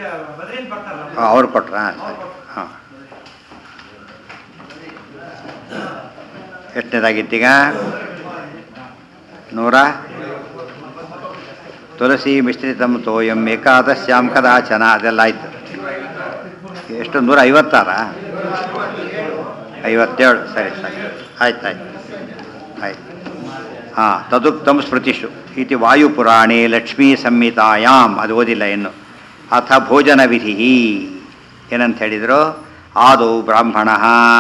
ಬದ್ರಿನ್ ಬರ್ತಾರಲ್ಲ ಅವ್ರು ಕೊಟ್ರಾ ಹಾಂ ಎಷ್ಟನೇದಾಗಿತ್ತೀಗ ನೂರ ತುಳಸಿ ಮಿಶ್ರಿತಂ ತೋಯಂ ಏಕಾದಶ್ಯಾಂ ಕದಾಚನ ಅದೆಲ್ಲ ಆಯ್ತು ಎಷ್ಟು ನೂರ ಐವತ್ತಾರ ಐವತ್ತೇಳು ಸರಿ ಸರಿ ಆಯ್ತು ಆಯ್ತು ಆಯ್ತು ಹಾಂ ತದುಕ್ತಂ ಸ್ಮೃತಿಷು ಇತಿ ವಾಯುಪುರಾಣೇ ಲಕ್ಷ್ಮೀ ಸಂಹಿತಾಯಾಮ್ ಅದು ಓದಿಲ್ಲ ಇನ್ನು ಅಥ ಭೋಜನ ವಿಧಿ ಏನಂತ ಹೇಳಿದರು ಆದೌ ಬ್ರಾಹ್ಮಣ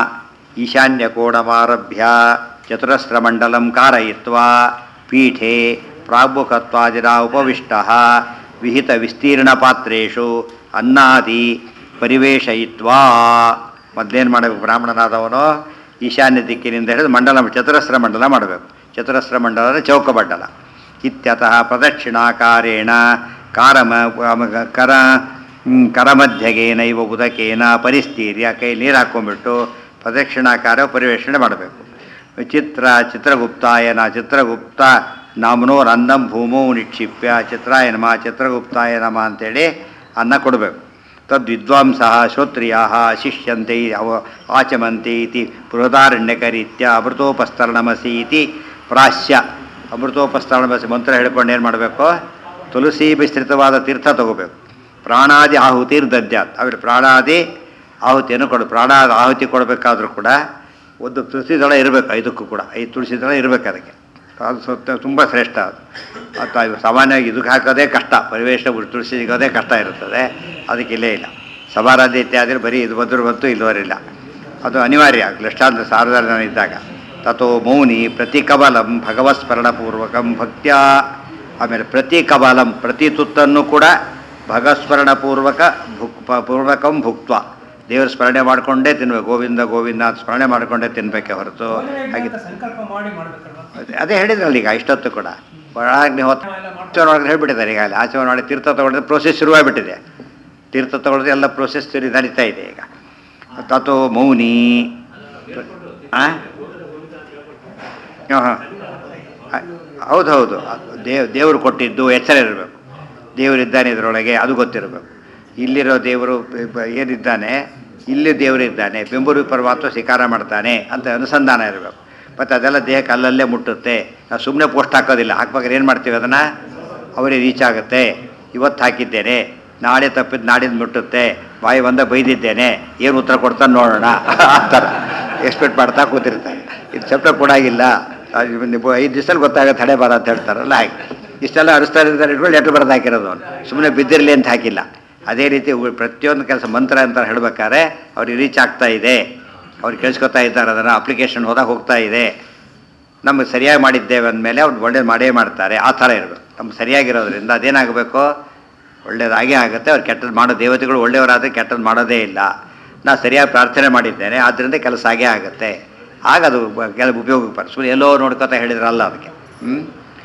ಈಶಾನ್ಯಕೋಣಮಾರಭ್ಯ ಚತುರಸ್ರಮಂಡಲಂ कारयित्वा ಪೀಠೆ ಪ್ರಾಗ್ಮುಖತ್ವಾದಿನ ಉಪವಿಷ್ಟ ವಿಹಿತ ವಿಸ್ತೀರ್ಣಪಾತ್ರೇಷು ಅನ್ನಾದಿ ಪರಿವೇಶಯಿತ್ವಾ ಮೊದಲೇನು ಮಾಡಬೇಕು ಬ್ರಾಹ್ಮಣನಾದವನು ಈಶಾನ್ಯ ದಿಕ್ಕಿನಿಂದ ಹಿಡಿದು ಮಂಡಲ ಚತುರಸ್ರ ಮಂಡಲ ಮಾಡಬೇಕು ಚತುರಸ್ರ ಮಂಡಲ ಅಂದರೆ ಚೌಕ ಮಂಡಲ ಇತ್ಯತಃ ಪ್ರದಕ್ಷಿಣಾಕಾರೇಣ ಕಾರಮ ಕರ ಹ್ಮ್, ಕರಮಧ್ಯಗೇನೈವ ಉದಕೇನ ಪರಿಸ್ಥೀರ್ಯ ಕೈ ನೀರು ಹಾಕ್ಕೊಂಡ್ಬಿಟ್ಟು ಪ್ರದಕ್ಷಿಣಾಕಾರ ಪರಿವೇಷಣೆ ಮಾಡಬೇಕು ಚಿತ್ರ ಚಿತ್ರಗುಪ್ತಾಯನ ಚಿತ್ರಗುಪ್ತ ನಾಮನೋರ್ ಅನ್ನಂ ಭೂಮೋ ನಿಕ್ಷಿಪ್ಯ ಚಿತ್ರಾಯ ನಮ ಚಿತ್ರಗುಪ್ತಾಯ ನಮ ಅಂತೇಳಿ ಅನ್ನ ಕೊಡಬೇಕು ತದ್ವಿದ್ವಾಂಸ ಶ್ರೋತ್ರಿಯ ಶಿಷ್ಯಂತೆ ಅವ ಆಚಮಂತೆ ಇತಿ ಬೃಹದಾರಣ್ಯಕರೀತ್ಯ ಅಮೃತೋಪಸ್ತರಣಮಸಿ ಇತಿ ಪ್ರಾಶ್ಯ ಅಮೃತೋಪಸ್ತರಣಮಸಿ ಮಂತ್ರ ಹೇಳ್ಕೊಂಡು ಏನು ಮಾಡಬೇಕು ತುಳಸಿ ವಿಸ್ತೃತವಾದ ತೀರ್ಥ ತಗೋಬೇಕು ಪ್ರಾಣಾದಿ ಆಹುತಿರ್ ದದ್ಯಾತ್ ಅವ್ರಿಗೆ ಪ್ರಾಣಾದಿ ಆಹುತಿಯನ್ನು ಕೊಡು ಪ್ರಾಣಾದಿ ಆಹುತಿ ಕೊಡಬೇಕಾದ್ರೂ ಕೂಡ ಒಂದು ತುಳಸಿ ದಳ ಇರಬೇಕು ಐದಕ್ಕೂ ಕೂಡ ಐದು ತುಳಸಿ ದಳ ಇರಬೇಕು ಅದಕ್ಕೆ ಅದು ಸ್ವತ್ತ ತುಂಬ ಶ್ರೇಷ್ಠ ಅದು ಮತ್ತು ಅದು ಸಾಮಾನ್ಯವಾಗಿ ಇದಕ್ಕೆ ಹಾಕೋದೇ ಕಷ್ಟ ಪರಿವೇಶ ತುಳಸಿ ಸಿಗೋದೇ ಕಷ್ಟ ಇರುತ್ತದೆ ಅದಕ್ಕೆ ಇಲ್ಲೇ ಇಲ್ಲ ಸಮಾರಾಧ್ಯ ಇತ್ಯಾದಿ ಬರೀ ಇದು ಬಂದರೂ ಬಂತು ಇಲ್ಲವರಿಲ್ಲ ಅದು ಅನಿವಾರ್ಯ ಲಕ್ಷಾಂತರ ಸಾವಿರದ ಜನ ಇದ್ದಾಗ ತಥೋ ಮೌನಿ ಪ್ರತಿ ಕಬಲಂ ಭಗವತ್ಸ್ಮರಣಪೂರ್ವಕಂ ಭಕ್ತ್ಯ ಆಮೇಲೆ ಪ್ರತಿ ಕಬಲಂ ಪ್ರತಿ ತುತ್ತನ್ನು ಕೂಡ ಭಗಸ್ಮರಣಪೂರ್ವಕ ಭುಕ್ ಪ- ಪೂರ್ವಕಂ ಭುಕ್ತ್ವ ದೇವರ ಸ್ಮರಣೆ ಮಾಡಿಕೊಂಡೇ ತಿನ್ಬೇಕು ಗೋವಿಂದ ಗೋವಿಂದ ಅಂತ ಸ್ಮರಣೆ ಮಾಡಿಕೊಂಡೇ ತಿನ್ಬೇಕೆ ಹೊರತು ಹಾಗೆ ಅಂತ ಸಂಕಲ್ಪ ಮಾಡಿ ಮಾಡ್ಬೇಕಲ್ವಾ ಅದೇ- ಅದೇ ಹೇಳಿದ್ರಲ್ಲ ಈಗ ಇಷ್ಟೊತ್ತು ಕೂಡ ಒಳಗೆ ಹೊತ್ತು ಆಚರಣೆ ಒಳಗೆ ಹೇಳ್ಬಿಟ್ಟಿದ್ದಾರೆ ಈಗ ಅಲ್ಲಿ ಆಚರಣೆ ಮಾಡಿ ತೀರ್ಥ ತಗೊಳ್ಳಿದ್ರೆ ಪ್ರೋಸೆಸ್ ಶುರುವಾಗಿಬಿಟ್ಟಿದೆ ತೀರ್ಥ ತಗೊಳ್ಳಿದ್ರೆ ಎಲ್ಲ ಪ್ರೋಸೆಸ್ ನಡೀತಾ ಇದೆ ಈಗ ತಥೋ ಮೌನಿ ಹಾಂ ಹಾಂ ಹೌದು ಹೌದು ದೇವ್ ದೇವರು ಕೊಟ್ಟಿದ್ದು ಎಚ್ಚರ ಇರಬೇಕು ದೇವರಿದ್ದಾನೆ ಇದರೊಳಗೆ ಅದು ಗೊತ್ತಿರಬೇಕು ಇಲ್ಲಿರೋ ದೇವರು ಬ- ಬ- ಏನಿದ್ದಾನೆ ಇಲ್ಲಿ ದೇವರಿದ್ದಾನೆ ಬೆಂಬೂರು ಪರಮಾತ್ಮ ಶಿಕಾರ ಮಾಡ್ತಾನೆ ಅಂತ ಅನುಸಂಧಾನ ಇರಬೇಕು ಮತ್ತು ಅದೆಲ್ಲ ದೇಹಕ್ಕೆ ಅಲ್ಲಲ್ಲೇ ಮುಟ್ಟುತ್ತೆ ನಾವು ಸುಮ್ಮನೆ ಪೋಸ್ಟ್ ಹಾಕೋದಿಲ್ಲ ಹಾಕ್ಬೇಕಾದ್ರೆ ಏನು ಮಾಡ್ತೀವಿ ಅದನ್ನು ಅವರಿಗೆ ರೀಚ್ ಆಗುತ್ತೆ ಇವತ್ತು ಹಾಕಿದ್ದೇನೆ ನಾಳೆ ತಪ್ಪಿದ್ದು ನಾಡಿದ್ದು ಮುಟ್ಟುತ್ತೆ ಬಾಯಿ ಬಂದ ಬೈದಿದ್ದೇನೆ ಏನು ಉತ್ತರ ಕೊಡ್ತಾನೆ ನೋಡೋಣ ಆ ಥರ ಎಕ್ಸ್ಪೆಕ್ಟ್ ಮಾಡ್ತಾ ಕೂತಿರ್ತಾರೆ ಇದು ಸೆಪ್ಟ ಕೊಡಾಗಿಲ್ಲ ಅದು ನೀವು ಐದು ದಿವಸದಲ್ಲಿ ಗೊತ್ತಾಗುತ್ತೆ ಹಣೆ ಬಾರ ಅಂತ ಹೇಳ್ತಾರಲ್ಲ ಹಾಗೆ ಇಷ್ಟೆಲ್ಲ ಅರಿಸ್ತಾ ಇರ್ತಾರೆ ಇಟ್ಕೊಂಡು ಲೆಟ್ರ್ ಬರೆದು ಹಾಕಿರೋದು ಅವನು ಸುಮ್ಮನೆ ಬಿದ್ದಿರಲಿ ಅಂತ ಹಾಕಿಲ್ಲ ಅದೇ ರೀತಿ ಉಳ್- ಪ್ರತಿಯೊಂದು ಕೆಲಸ ಮಂತ್ರ ಅಂತ ಹೇಳ್ಬೇಕಾದ್ರೆ ಅವ್ರಿಗೆ ರೀಚ್ ಆಗ್ತಾ ಇದೆ ಅವ್ರು ಕೇಳಿಸ್ಕೊತಾ ಇದ್ದಾರೆ ಅದನ್ನು ಅಪ್ಲಿಕೇಶನ್ ಹೋದಾಗ ಹೋಗ್ತಾ ಇದೆ ನಮಗೆ ಸರಿಯಾಗಿ ಮಾಡಿದ್ದೇವೆ ಅಂದಮೇಲೆ ಅವ್ರು ಒಳ್ಳೇದು ಮಾಡೇ ಮಾಡ್ತಾರೆ ಆ ಥರ ಇರಬೇಕು ನಮ್ಗೆ ಸರಿಯಾಗಿರೋದ್ರಿಂದ ಅದೇನಾಗಬೇಕು ಒಳ್ಳೇದಾಗೇ ಆಗುತ್ತೆ ಅವ್ರು ಕೆಟ್ಟದ್ದು ಮಾಡೋ ದೇವತೆಗಳು ಒಳ್ಳೆಯವರಾದರೆ ಕೆಟ್ಟದ್ದು ಮಾಡೋದೇ ಇಲ್ಲ ನಾ ಸರಿಯಾಗಿ ಪ್ರಾರ್ಥನೆ ಮಾಡಿದ್ದೇನೆ ಆದ್ದರಿಂದ ಕೆಲಸ ಆಗೇ ಆಗುತ್ತೆ ಆಗ ಅದು ಬ- ಕೆಲ ಉಪಯೋಗಕ್ಕೆ ಬರ್ತದೆ ಸುಮ್ಮನೆ ಎಲ್ಲೋ ನೋಡ್ಕೊತಾ ಹೇಳಿದ್ರಲ್ಲ ಅದಕ್ಕೆ ಹ್ಞೂ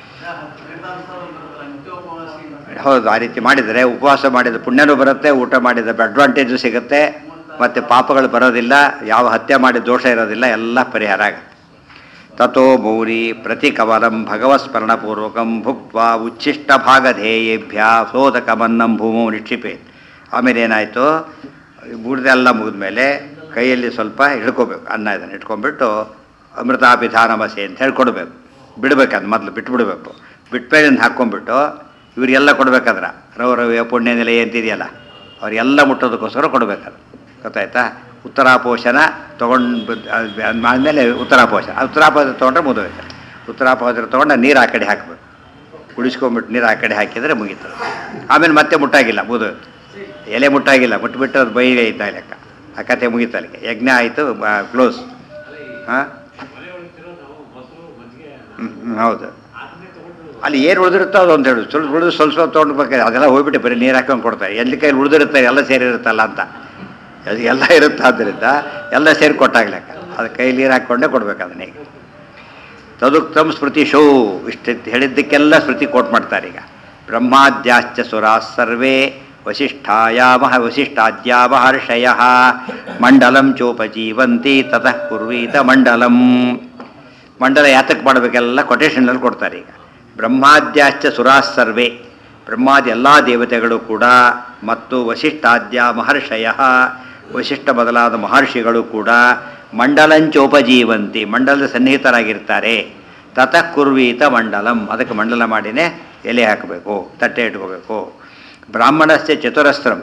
ಹೌದು ಆ ರೀತಿ ಮಾಡಿದರೆ ಉಪವಾಸ ಮಾಡಿದ ಪುಣ್ಯನೂ ಬರುತ್ತೆ ಊಟ ಮಾಡಿದ ಅಡ್ವಾಂಟೇಜು ಸಿಗುತ್ತೆ ಮತ್ತು ಪಾಪಗಳು ಬರೋದಿಲ್ಲ ಯಾವ ಹತ್ಯೆ ಮಾಡಿದ ದೋಷ ಇರೋದಿಲ್ಲ ಎಲ್ಲ ಪರಿಹಾರ ಆಗುತ್ತೆ ತಥೋ ಮೌರಿ ಪ್ರತಿ ಕವಲಂ ಭಗವತ್ಸ್ಮರಣಪೂರ್ವಕಂ ಭುಕ್ತ್ವಾ ಉಚ್ಛಿಷ್ಟ ಭಾಗಧೇಯೇಭ್ಯ ಸೋದಕಮನ್ನಂ ಭೂಮೌ ನಿಕ್ಷಿಪೇತ್ ಆಮೇಲೆ ಏನಾಯಿತು ಬೂಡ್ದೆಲ್ಲ ಮುಗಿದ್ಮೇಲೆ ಕೈಯಲ್ಲಿ ಸ್ವಲ್ಪ ಹಿಡ್ಕೋಬೇಕು ಅನ್ನ ಇದನ್ನು ಇಟ್ಕೊಂಡ್ಬಿಟ್ಟು ಅಮೃತಾಭಿಧಾನಮಸೆ ಅಂತ ಹೇಳ್ಕೊಡ್ಬೇಕು ಬಿಡ್ಬೇಕು ಅದು ಮೊದಲು ಬಿಟ್ಬಿಡ್ಬೇಕು ಬಿಟ್ಮೇಲೆ ಹಾಕ್ಕೊಂಡ್ಬಿಟ್ಟು ಇವರಿಗೆಲ್ಲ ಕೊಡ್ಬೇಕಾದ್ರೆ ರವ ರವಿ ಪುಣ್ಯ ನೆಲೆ ಅಂತಿದೆಯಲ್ಲ ಅವರಿಗೆಲ್ಲ ಮುಟ್ಟೋದಕ್ಕೋಸ್ಕರ ಕೊಡಬೇಕದು ಗೊತ್ತಾಯ್ತಾ ಉತ್ತರಾಪೋಷಣ ತೊಗೊಂಡು ಆದಮೇಲೆ ಉತ್ತರಾಪೋಷಣ ಉತ್ತರಾಪೋಷ ತೊಗೊಂಡ್ರೆ ಮುಗಿದೋಯ್ತು ಉತ್ತರಾಪೋಷ ತೊಗೊಂಡು ನೀರು ಆ ಕಡೆ ಹಾಕಬೇಕು ಕುಡಿಸ್ಕೊಂಬಿಟ್ಟು ನೀರು ಆ ಕಡೆ ಹಾಕಿದರೆ ಮುಗೀತು ಆಮೇಲೆ ಮತ್ತೆ ಮುಟ್ಟಾಗಿಲ್ಲ ಮುಗಿದೋಯ್ತು ಎಲೆ ಮುಟ್ಟಾಗಿಲ್ಲ ಮುಟ್ಬಿಟ್ಟು ಅದು ಬೈಗೆ ಇದ್ದ ಲೆಕ್ಕ ಆ ಕತೆ ಮುಗೀತು ಅಲ್ಲಿಗೆ ಯಜ್ಞ ಆಯಿತು ಕ್ಲೋಸ್ ಹಾಂ ಹೌದು ಅಲ್ಲಿ ಏನು ಉಳಿದಿರುತ್ತೋ ಅದು ಅಂತ ಹೇಳಿ ಸ್ವಲ್ಪ ಉಳಿದು ಸ್ವಲ್ಪ ಸ್ವಲ್ಪ ತೊಗೊಂಡ್ಬೇಕಾದ್ರೆ ಅದೆಲ್ಲ ಹೋಗ್ಬಿಟ್ಟು ಬರೀ ನೀರು ಹಾಕೊಂಡು ಕೊಡ್ತಾರೆ ಎಲ್ಲಿ ಕೈ ಉಳಿದಿರುತ್ತೆ ಎಲ್ಲ ಸೇರಿರುತ್ತಲ್ಲ ಅಂತ ಅದು ಎಲ್ಲ ಇರುತ್ತೆ ಆದ್ದರಿಂದ ಎಲ್ಲ ಸೇರಿ ಕೊಟ್ಟಾಗ್ಲೆಕ್ಕ ಅದು ಕೈ ನೀರು ಹಾಕ್ಕೊಂಡೇ ಕೊಡ್ಬೇಕು ಅದನ್ನ ಈಗ ತದುಕ್ತಂ ಸ್ಮೃತಿ ಶೋ ಇಷ್ಟು ಹೇಳಿದ್ದಕ್ಕೆಲ್ಲ ಸ್ಮೃತಿ ಕೋಟ್ ಮಾಡ್ತಾರೆ ಈಗ ಬ್ರಹ್ಮಾದ್ಯಾಶ್ಚ ಸುರಾ ಸರ್ವೇ ವಸಿಷ್ಠಾಯಾಮ ವಸಿಷ್ಠಾದ್ಯಾ ಮಹರ್ಷಯ ಮಂಡಲಂ ಚೋಪಜೀವಂತಿ ತತಃ ಕುರ್ವೀತ ಮಂಡಲಂ ಮಂಡಲ ಯಾತಕ್ಕೆ ಮಾಡಬೇಕೆಲ್ಲ ಕೊಟೇಶನ್ನಲ್ಲಿ ಕೊಡ್ತಾರೆ ಈಗ ಬ್ರಹ್ಮಾದ್ಯಾಶ್ಚ ಸುರಾ ಸರ್ವೇ ಬ್ರಹ್ಮಾದಿ ಎಲ್ಲ ದೇವತೆಗಳು ಕೂಡ ಮತ್ತು ವಸಿಷ್ಠಾದ್ಯ ಮಹರ್ಷಯ ವಸಿಷ್ಠ ಮೊದಲಾದ ಮಹರ್ಷಿಗಳು ಕೂಡ ಮಂಡಲಂಚೋಪಜೀವಂತಿ ಮಂಡಲದ ಸನ್ನಿಹಿತರಾಗಿರ್ತಾರೆ ತತಃ ಕುರ್ವೀತ ಮಂಡಲಂ ಅದಕ್ಕೆ ಮಂಡಲ ಮಾಡಿನೇ ಎಲೆ ಹಾಕಬೇಕು ತಟ್ಟೆ ಇಟ್ಕೋಬೇಕು ಬ್ರಾಹ್ಮಣಸ್ಯ ಚತುರಸ್ರಂ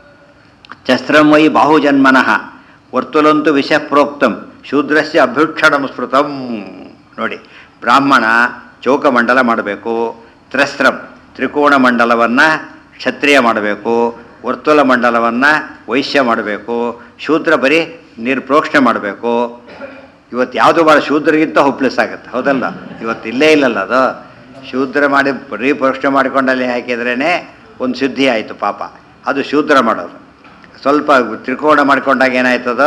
ಚಸ್ತ್ರಂ ವೈ ಬಾಹುಜನ್ಮನಃ ವರ್ತುಲಂತು ವಿಷ ಪ್ರೋಕ್ತಂ ಶೂದ್ರಸ್ಯ ಅಭ್ಯುಕ್ಷಣಂ ಸ್ಮೃತಂ ನೋಡಿ ಬ್ರಾಹ್ಮಣ ಚೌಕಮಂಡಲ ಮಾಡಬೇಕು ತ್ರಸ್ತ್ರಂ ತ್ರಿಕೋಣ ಮಂಡಲವನ್ನು ಕ್ಷತ್ರಿಯ ಮಾಡಬೇಕು ವರ್ತುಲ ಮಂಡಲವನ್ನು ವೈಶ್ಯ ಮಾಡಬೇಕು ಶೂದ್ರ ಬರೀ ನೀರು ಪ್ರೋಕ್ಷಣೆ ಮಾಡಬೇಕು ಇವತ್ತು ಯಾವುದು ಭಾಳ ಶೂದ್ರಗಿಂತ ಹೋಪ್ಲೆಸ್ ಆಗುತ್ತೆ ಹೌದಲ್ಲ ಇವತ್ತು ಇಲ್ಲೇ ಇಲ್ಲಲ್ಲ ಅದು ಶೂದ್ರ ಮಾಡಿ ಬರೀ ಪ್ರೋಕ್ಷಣೆ ಮಾಡಿಕೊಂಡಲ್ಲಿ ಹಾಕಿದ್ರೇ ಒಂದು ಶುದ್ಧಿ ಆಯಿತು ಪಾಪ ಅದು ಶೂದ್ರ ಮಾಡೋದು ಸ್ವಲ್ಪ ತ್ರಿಕೋಣ ಮಾಡ್ಕೊಂಡಾಗ ಏನಾಯ್ತದ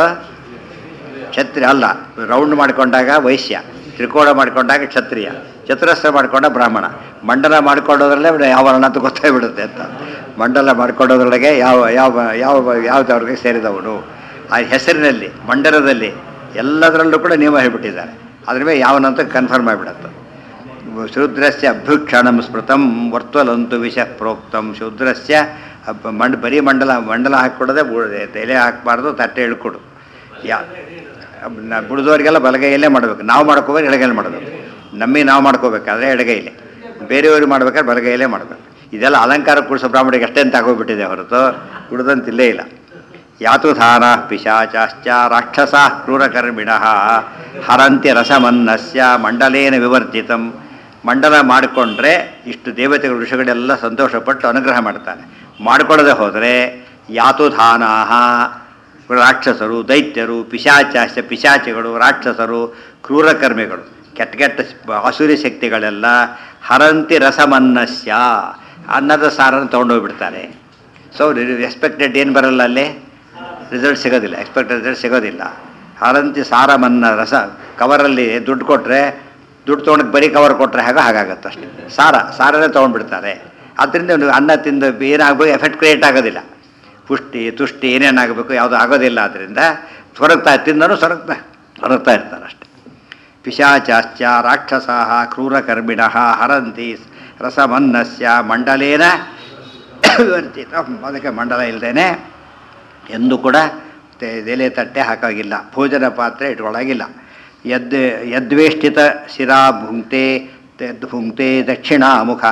ಕ್ಷತ್ರಿಯ ಅಲ್ಲ ರೌಂಡ್ ಮಾಡ್ಕೊಂಡಾಗ ವೈಶ್ಯ ತ್ರಿಕೋಣ ಮಾಡ್ಕೊಂಡಾಗ ಕ್ಷತ್ರಿಯ ಚತುರಸ್ರ ಮಾಡ್ಕೊಂಡ ಬ್ರಾಹ್ಮಣ ಮಂಡಲ ಮಾಡ್ಕೊಳ್ಳೋದ್ರಲ್ಲೇ ಬಿಡ ಯಾವ ವರ್ಣ ಅಂತ ಗೊತ್ತಾಗ್ಬಿಡುತ್ತೆ ಅಂತ ಮಂಡಲ ಮಾಡ್ಕೊಳ್ಳೋದ್ರೊಳಗೆ ಯಾವ ಯಾವ ಯಾವ ಯಾವುದವ್ರಿಗೆ ಸೇರಿದವನು ಆ ಹೆಸರಿನಲ್ಲಿ ಮಂಡಲದಲ್ಲಿ ಎಲ್ಲದರಲ್ಲೂ ಕೂಡ ನಿಯಮ ಹೇಳ್ಬಿಟ್ಟಿದ್ದಾರೆ ಅದ್ರ ಮೇಲೆ ಯಾವನಂತ ಕನ್ಫರ್ಮ್ ಆಗಿಬಿಡತ್ತೆ ಶೂದ್ರಸ್ಯ ಅಭ್ಯುಕ್ಷಣಂ ಸ್ಮೃತಂ ವರ್ತುಲಂತು ವಿಷ ಪ್ರೋಕ್ತಂ ಶೂದ್ರಸ್ಯ ಅಬ್ಬ ಮಂಡ್ ಬರೀ ಮಂಡಲ ಮಂಡಲ ಹಾಕ್ಕೊಡೋದೆ ಬುಡದೆ ಎಲೆ ಹಾಕಬಾರ್ದು ತಟ್ಟೆ ಇಳ್ಕೊಡು ಯಾ ಬುಡ್ದವರಿಗೆಲ್ಲ ಬಲಗೈಯಲ್ಲೇ ಮಾಡಬೇಕು ನಾವು ಮಾಡ್ಕೋಬೇಕು ಎಡಗೈಲಿ ಮಾಡಬೇಕು ನಮಗೆ ನಾವು ಮಾಡ್ಕೋಬೇಕಾದ್ರೆ ಎಡಗೈಲಿ ಬೇರೆಯವ್ರಿಗೆ ಮಾಡ್ಬೇಕಾದ್ರೆ ಬಲಗೈಯಲ್ಲೇ ಮಾಡಬೇಕು ಇದೆಲ್ಲ ಅಲಂಕಾರ ಕೂಡಿಸೋ ಬ್ರಾಹ್ಮಣಿಗೆ ಅಷ್ಟೇ ಅಂತ ಆಗೋಗ್ಬಿಟ್ಟಿದೆ ಹೊರತು ಉಳಿದಂತಿಲ್ಲೇ ಇಲ್ಲ ಯಾತುಧಾನ ಪಿಶಾಚಾಶ್ಚ ರಾಕ್ಷಸ ಕ್ರೂರಕರ್ಮಿಣ ಹರಂತಿ ರಸಮನ್ನಸ್ಯ ಮಂಡಲೇನ ವಿವರ್ಜಿತಂ ಮಂಡಲ ಮಾಡಿಕೊಂಡ್ರೆ ಇಷ್ಟು ದೇವತೆಗಳು ಋಷಿಗಳೆಲ್ಲ ಸಂತೋಷಪಟ್ಟು ಅನುಗ್ರಹ ಮಾಡ್ತಾನೆ ಮಾಡಿಕೊಳ್ಳದೆ ಹೋದರೆ ಯಾತುಧಾನಾಹ ರಾಕ್ಷಸರು ದೈತ್ಯರು ಪಿಶಾಚಾಶ ಪಿಶಾಚಿಗಳು ರಾಕ್ಷಸರು ಕ್ರೂರಕರ್ಮಿಗಳು ಕೆಟ್ಟ ಕೆಟ್ಟ ಆಸುರಿ ಶಕ್ತಿಗಳೆಲ್ಲ ಹರಂತಿ ರಸಮನ್ನಸ್ಯ ಅನ್ನದ ಸಾರನ್ನು ತೊಗೊಂಡೋಗ್ಬಿಡ್ತಾರೆ ಸೊ ಎಕ್ಸ್ಪೆಕ್ಟೆಡ್ ಏನು ಬರಲ್ಲ ಅಲ್ಲಿ ರಿಸಲ್ಟ್ ಸಿಗೋದಿಲ್ಲ ಎಕ್ಸ್ಪೆಕ್ಟೆಡ್ ರಿಸಲ್ಟ್ ಸಿಗೋದಿಲ್ಲ ಹರಂತಿ ಸಾರಮನ್ನ ರಸ ಕವರಲ್ಲಿ ದುಡ್ಡು ಕೊಟ್ಟರೆ ದುಡ್ಡು ತೊಗೊಂಡು ಬರೀ ಕವರ್ ಕೊಟ್ಟರೆ ಹಾಗೆ ಹಾಗಾಗತ್ತೆ ಅಷ್ಟೇ ಸಾರ ಸಾರನೇ ತೊಗೊಂಡ್ಬಿಡ್ತಾರೆ ಅದರಿಂದ ನೀವು ಅನ್ನ ತಿಂದು ಏನಾಗಬೇಕು ಎಫೆಕ್ಟ್ ಕ್ರಿಯೇಟ್ ಆಗೋದಿಲ್ಲ ಪುಷ್ಟಿ ತುಷ್ಟಿ ಏನೇನಾಗಬೇಕು ಯಾವುದೂ ಆಗೋದಿಲ್ಲ ಆದ್ದರಿಂದ ಸೊರಗ್ತಾ ತಿಂದನು ಸೊರಗ್ತಾ ಸೊರಗ್ತಾ ಇರ್ತಾರೆ ಅಷ್ಟೆ ಪಿಶಾಚಾಶ್ಚ ರಾಕ್ಷಸ ಕ್ರೂರಕರ್ಮಿಣ ಹರಂತಿ ರಸಮನ್ನಸ್ಯ ಮಂಡಲೇನ ವಿವರ್ಜಿತ ಅದಕ್ಕೆ ಮಂಡಲ ಇಲ್ಲದೇನೆ ಎಂದೂ ಕೂಡ ತೆ- ಎಲೆ ತಟ್ಟೆ ಹಾಕಾಗಿಲ್ಲ ಭೋಜನ ಪಾತ್ರೆ ಇಟ್ಕೊಳ್ಳಾಗಿಲ್ಲ ಯದ್ ಯದ್ವೇಷ್ಟಿತ ಶಿರಾ ಭುಂಕ್ತೆ ತದ್ ಭುಂಕ್ತೆ ದಕ್ಷಿಣಾಮುಖ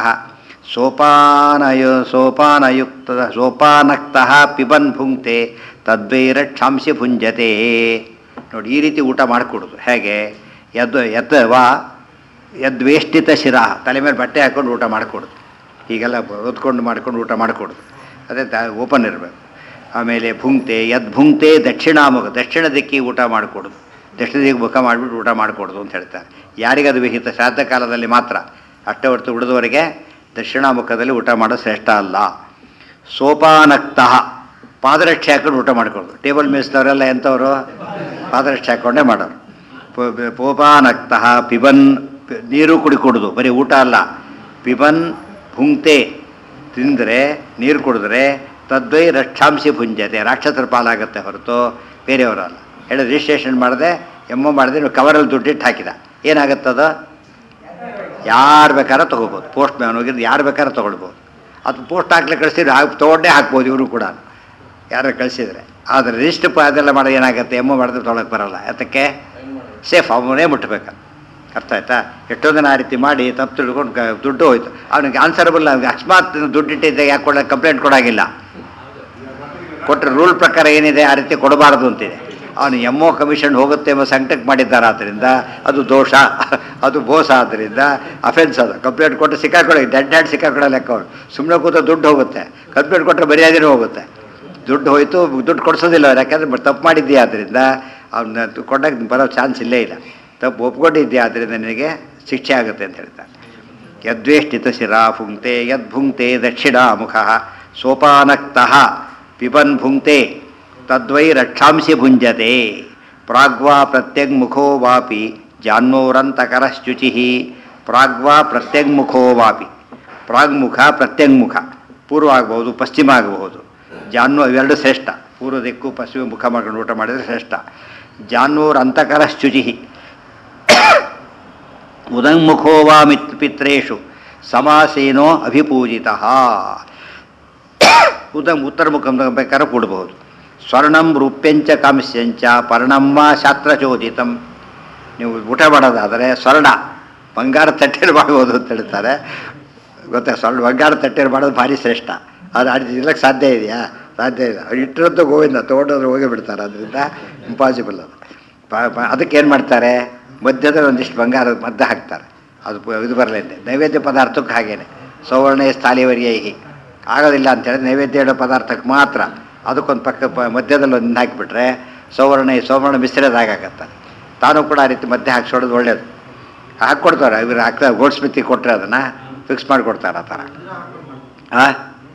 ಸೋಪಾನಯ ಸೋಪಾನಯುಕ್ತ ಸೋಪಾನಕ್ತಃ ಪಿಬನ್ ಭುಂಕ್ತೆ ತದ್ವೈರಕ್ಷಾಂಸಿ ಭುಂಜತೆ ನೋಡಿ ಈ ರೀತಿ ಊಟ ಮಾಡಿಕೊಡೋದು ಹೇಗೆ ಯದ್ ಯದ್ವಾ ಯದ್ವೇಷ್ಟಿತ ಶಿರಾ ತಲೆ ಮೇಲೆ ಬಟ್ಟೆ ಹಾಕ್ಕೊಂಡು ಊಟ ಮಾಡಿಕೊಡೋದು ಹೀಗೆಲ್ಲ ಹೊತ್ಕೊಂಡು ಮಾಡ್ಕೊಂಡು ಊಟ ಮಾಡಿಕೊಡೋದು ಅದೇ ತ ಓಪನ್ ಇರಬೇಕು ಆಮೇಲೆ ಭುಂಕ್ತೆ ಯದ್ ಭುಂಕ್ತೆ ದಕ್ಷಿಣಾಮುಖ ದಕ್ಷಿಣ ದಿಕ್ಕಿ ಊಟ ಮಾಡಿಕೊಡೋದು ದಕ್ಷಿಣ ದಿಕ್ಕಿಗೆ ಮುಖ ಮಾಡಿಬಿಟ್ಟು ಊಟ ಮಾಡಿಕೊಡೋದು ಅಂತ ಹೇಳ್ತಾರೆ ಯಾರಿಗದು ವಿಹಿತ ಶ್ರಾದ್ದ ಕಾಲದಲ್ಲಿ ಮಾತ್ರ ಅಷ್ಟೇ ಹೊರತು ಉಳಿದವರಿಗೆ ದಕ್ಷಿಣಾಮುಖದಲ್ಲಿ ಊಟ ಮಾಡೋದು ಶ್ರೇಷ್ಠ ಅಲ್ಲ ಸೋಪಾನಕ್ತಃ ಪಾದರಕ್ಷೆ ಹಾಕೊಂಡು ಊಟ ಮಾಡ್ಕೊಳ್ಳೋದು ಟೇಬಲ್ ಮೇಯಿಸಿದವರೆಲ್ಲ ಎಂಥವರು ಪಾದರಕ್ಷೆ ಹಾಕ್ಕೊಂಡೇ ಮಾಡೋರು ಪೋ- ಪೋಪಾನಕ್ತಃ ಪಿಬನ್ ಪಿ- ನೀರು ಕುಡಿಕೊಡೋದು ಬರೀ ಊಟ ಅಲ್ಲ ಪಿಬನ್ ಭುಂಕ್ತೆ ತಿಂದರೆ ನೀರು ಕುಡಿದ್ರೆ ತದ್ವೈ ರಕ್ಷಾಂಶಿ ಭುಂಜತೆ ರಾಕ್ಷಸರ ಪಾಲಾಗುತ್ತೆ ಹೊರತು ಬೇರೆಯವರಲ್ಲ ಹೇಳಿ ರಿಜಿಸ್ಟ್ರೇಷನ್ ಮಾಡಿದೆ ಎಮ್ಮೋ ಮಾಡಿದೆ ನೀವು ಕವರಲ್ಲಿ ದುಡ್ಡಿಟ್ಟು ಹಾಕಿದ ಏನಾಗುತ್ತದ ಯಾರು ಬೇಕಾದ್ರೆ ತೊಗೋಬೋದು ಪೋಸ್ಟ್ ಮ್ಯಾನ್ ಹೋಗಿದ್ದು ಯಾರು ಬೇಕಾದ್ರೆ ತೊಗೊಳ್ಬೋದು ಅದು ಪೋಸ್ಟ್ ಹಾಕ್ಲಿಕ್ಕೆ ಕಳಿಸಿದ್ರೆ ಹಾಕಿ ತೊಗೊಂಡೇ ಹಾಕ್ಬೋದು ಇವರು ಕೂಡ ಯಾರು ಕಳಿಸಿದ್ರೆ ಆದರೆ ರಿಜಿಸ್ಟರ್ ಅದೆಲ್ಲ ಮಾಡೋದು ಏನಾಗುತ್ತೆ ಎಮ್ಮೋ ಮಾಡಿದ್ರೆ ತೊಗೊಳಕ್ಕೆ ಬರಲ್ಲ ಯಾತಕ್ಕೆ ಸೇಫ್ ಅವನೇ ಮುಟ್ಟಬೇಕು ಅರ್ಥ ಆಯ್ತಾ ಎಷ್ಟೋ ಜನ ಆ ರೀತಿ ಮಾಡಿ ತಪ್ಪು ತಿಳ್ಕೊಂಡು ಕ- ದುಡ್ಡು ಹೋಯ್ತು ಅವನಿಗೆ ಆನ್ಸರಬಲ್ ಅಕಸ್ಮಾತ್ ದುಡ್ಡು ಇಟ್ಟಿದ್ದೆ ಯಾಕೆ ಕೊಡ ಕಂಪ್ಲೇಂಟ್ ಕೊಡಾಗಿಲ್ಲ ಕೊಟ್ಟರೆ ರೂಲ್ ಪ್ರಕಾರ ಏನಿದೆ ಆ ರೀತಿ ಕೊಡಬಾರದು ಅಂತಿದೆ ಅವನು ಎಮ್ಮೋ ಕಮಿಷನ್ ಹೋಗುತ್ತೆ ಎಂಬ ಸಂಕಟಕ್ಕೆ ಮಾಡಿದ್ದಾರೆ ಆದ್ದರಿಂದ ಅದು ದೋಷ ಅದು ಮೋಸ ಆದ್ದರಿಂದ ಅಫೆನ್ಸ್ ಅದು ಕಂಪ್ಲೇಂಟ್ ಕೊಟ್ಟು ಸಿಕ್ಕಾಕೊಳ್ಳಿ ಡೆಡ್ ಹ್ಯಾಂಡ್ ಸಿಕ್ಕಾಕೊಳ್ಳೋ ಲೆಕ್ಕ ಅವ್ರು ಸುಮ್ಮನೆ ಕೂತ ದುಡ್ಡು ಹೋಗುತ್ತೆ ಕಂಪ್ಲೇಂಟ್ ಕೊಟ್ಟರೆ ಮರ್ಯಾದೆನೂ ಹೋಗುತ್ತೆ ದುಡ್ಡು ಹೋಯ್ತು ದುಡ್ಡು ಕೊಡಿಸೋದಿಲ್ಲ ಅವ್ರು ಯಾಕಂದ್ರೆ ತಪ್ಪು ಮಾಡಿದ್ದೀಯ ಆದ್ದರಿಂದ ಅವನ್ನ ಕೊಡೋಕ್ಕೆ ಬರೋ ಚಾನ್ಸ್ ಇಲ್ಲೇ ಇಲ್ಲ ತಪ್ಪು ಒಪ್ಕೊಂಡಿದ್ದೀಯ ಆದ್ದರಿಂದ ನಿನಗೆ ಶಿಕ್ಷೆ ಆಗುತ್ತೆ ಅಂತ ಹೇಳ್ತಾರೆ ಯದ್ವೇಷ್ಟಿತ ಶಿರಾ ಭುಂಕ್ತೆ ಯದ್ಭುಂಕ್ತೆ ದಕ್ಷಿಣಾಮುಖ ಸೋಪಾನಕ್ತಃ ಪಿಬನ್ ಭುಂಕ್ತೆ ತದ್ವೈ ರಕ್ಷಾಂಸಿ ಭುಂಜತೆ ಪ್ರಾಗ್ವಾ ಪ್ರತ್ಯಗ್ಮುಖೋ ವಾಪಿ ಜಾನ್ಮೋರಂತಕರಶ್ಚುಚಿ ಪ್ರಾಗ್ವಾ ಪ್ರತ್ಯಗ್ಮುಖೋ ವಾಪಿ ಪ್ರಾಗ್ಮುಖ ಪ್ರತ್ಯಗ್ಮುಖ ಪೂರ್ವ ಆಗಬಹುದು ಪಶ್ಚಿಮ ಆಗಬಹುದು ಜಾನ್ವ ಇವೆರಡು ಶ್ರೇಷ್ಠ ಪೂರ್ವ ದಿಕ್ಕು ಪಶ್ಚಿಮ ಮುಖ ಮಾಡ್ಕೊಂಡು ಊಟ ಮಾಡಿದರೆ ಶ್ರೇಷ್ಠ ಜಾನ್ವೋರ್ ಅಂತಕರಶ್ಚುಚಿ ಉದಂಗ್ಮುಖೋ ವಾ ಮಿತ್ ಪಿತ್ರೇಷು ಸಮಾಸೇನೋ ಅಭಿಪೂಜಿತ ಉದ ಉತ್ತರ ಮುಖಂ ಬೇಕಾದ್ರೆ ಕೊಡ್ಬೋದು ಸ್ವರ್ಣಂ ರೂಪ್ಯಂಚ ಕಾಂಸ್ಯಂಚ ಪರ್ಣಮ್ಮ ಶಾಸ್ತ್ರಚೋದಿತಂ ನೀವು ಊಟ ಮಾಡೋದಾದರೆ ಸ್ವರ್ಣ ಬಂಗಾರ ತಟ್ಟೆಯಲ್ಲಿ ಮಾಡ್ಬೋದು ಅಂತ ಹೇಳ್ತಾರೆ ಗೊತ್ತಾ ಸ್ವರ್ಣ ಬಂಗಾರ ತಟ್ಟೆಯಲ್ಲಿ ಮಾಡೋದು ಭಾರಿ ಶ್ರೇಷ್ಠ ಅದು ಅದು ಇರ್ಲಿಕ್ಕೆ ಸಾಧ್ಯ ಇದೆಯಾ ಸಾಧ್ಯ ಇಲ್ಲ ಅವ್ರು ಇಟ್ಟಿರೋದು ಗೋವಿಂದ ತೊಗೊಂಡೋದ್ರೆ ಹೋಗೇ ಬಿಡ್ತಾರೆ ಅದರಿಂದ ಇಂಪಾಸಿಬಲ್ ಅದು ಪ- ಪ- ಅದಕ್ಕೆ ಏನು ಮಾಡ್ತಾರೆ ಮಧ್ಯದಲ್ಲಿ ಒಂದಿಷ್ಟು ಬಂಗಾರ ಮದ್ದು ಹಾಕ್ತಾರೆ ಅದು ಪ- ಇದು ಬರಲಿದೆ ನೈವೇದ್ಯ ಪದಾರ್ಥಕ್ಕೆ ಹಾಗೇನೆ ಸೌವರ್ಣ ಸ್ಥಾಲಿವರಿಯೈಹಿ ಆಗೋದಿಲ್ಲ ಅಂತೇಳಿ ನೈವೇದ್ಯ ಇಡೋ ಪದಾರ್ಥಕ್ಕೆ ಮಾತ್ರ ಅದಕ್ಕೊಂದು ಪಕ್ಕ ಪ ಮಧ್ಯದಲ್ಲಿ ಒಂದು ಹಾಕಿಬಿಟ್ರೆ ಸೌವರ್ಣ ಸೌವರ್ಣ ಮಿಶ್ರದಾಗತ್ತೆ ತಾನು ಕೂಡ ಆ ರೀತಿ ಮಧ್ಯೆ ಹಾಕ್ಸೋಡೋದು ಒಳ್ಳೇದು ಹಾಕ್ಕೊಡ್ತಾರೆ ಇವ್ರು ಹಾಕ್ತಾರೆ ಗೋಲ್ಡ್ ಸ್ಮಿತಿಗೆ ಕೊಟ್ಟರೆ ಅದನ್ನು ಫಿಕ್ಸ್ ಮಾಡಿಕೊಡ್ತಾರೆ ಆ ಥರ ಹಾಂ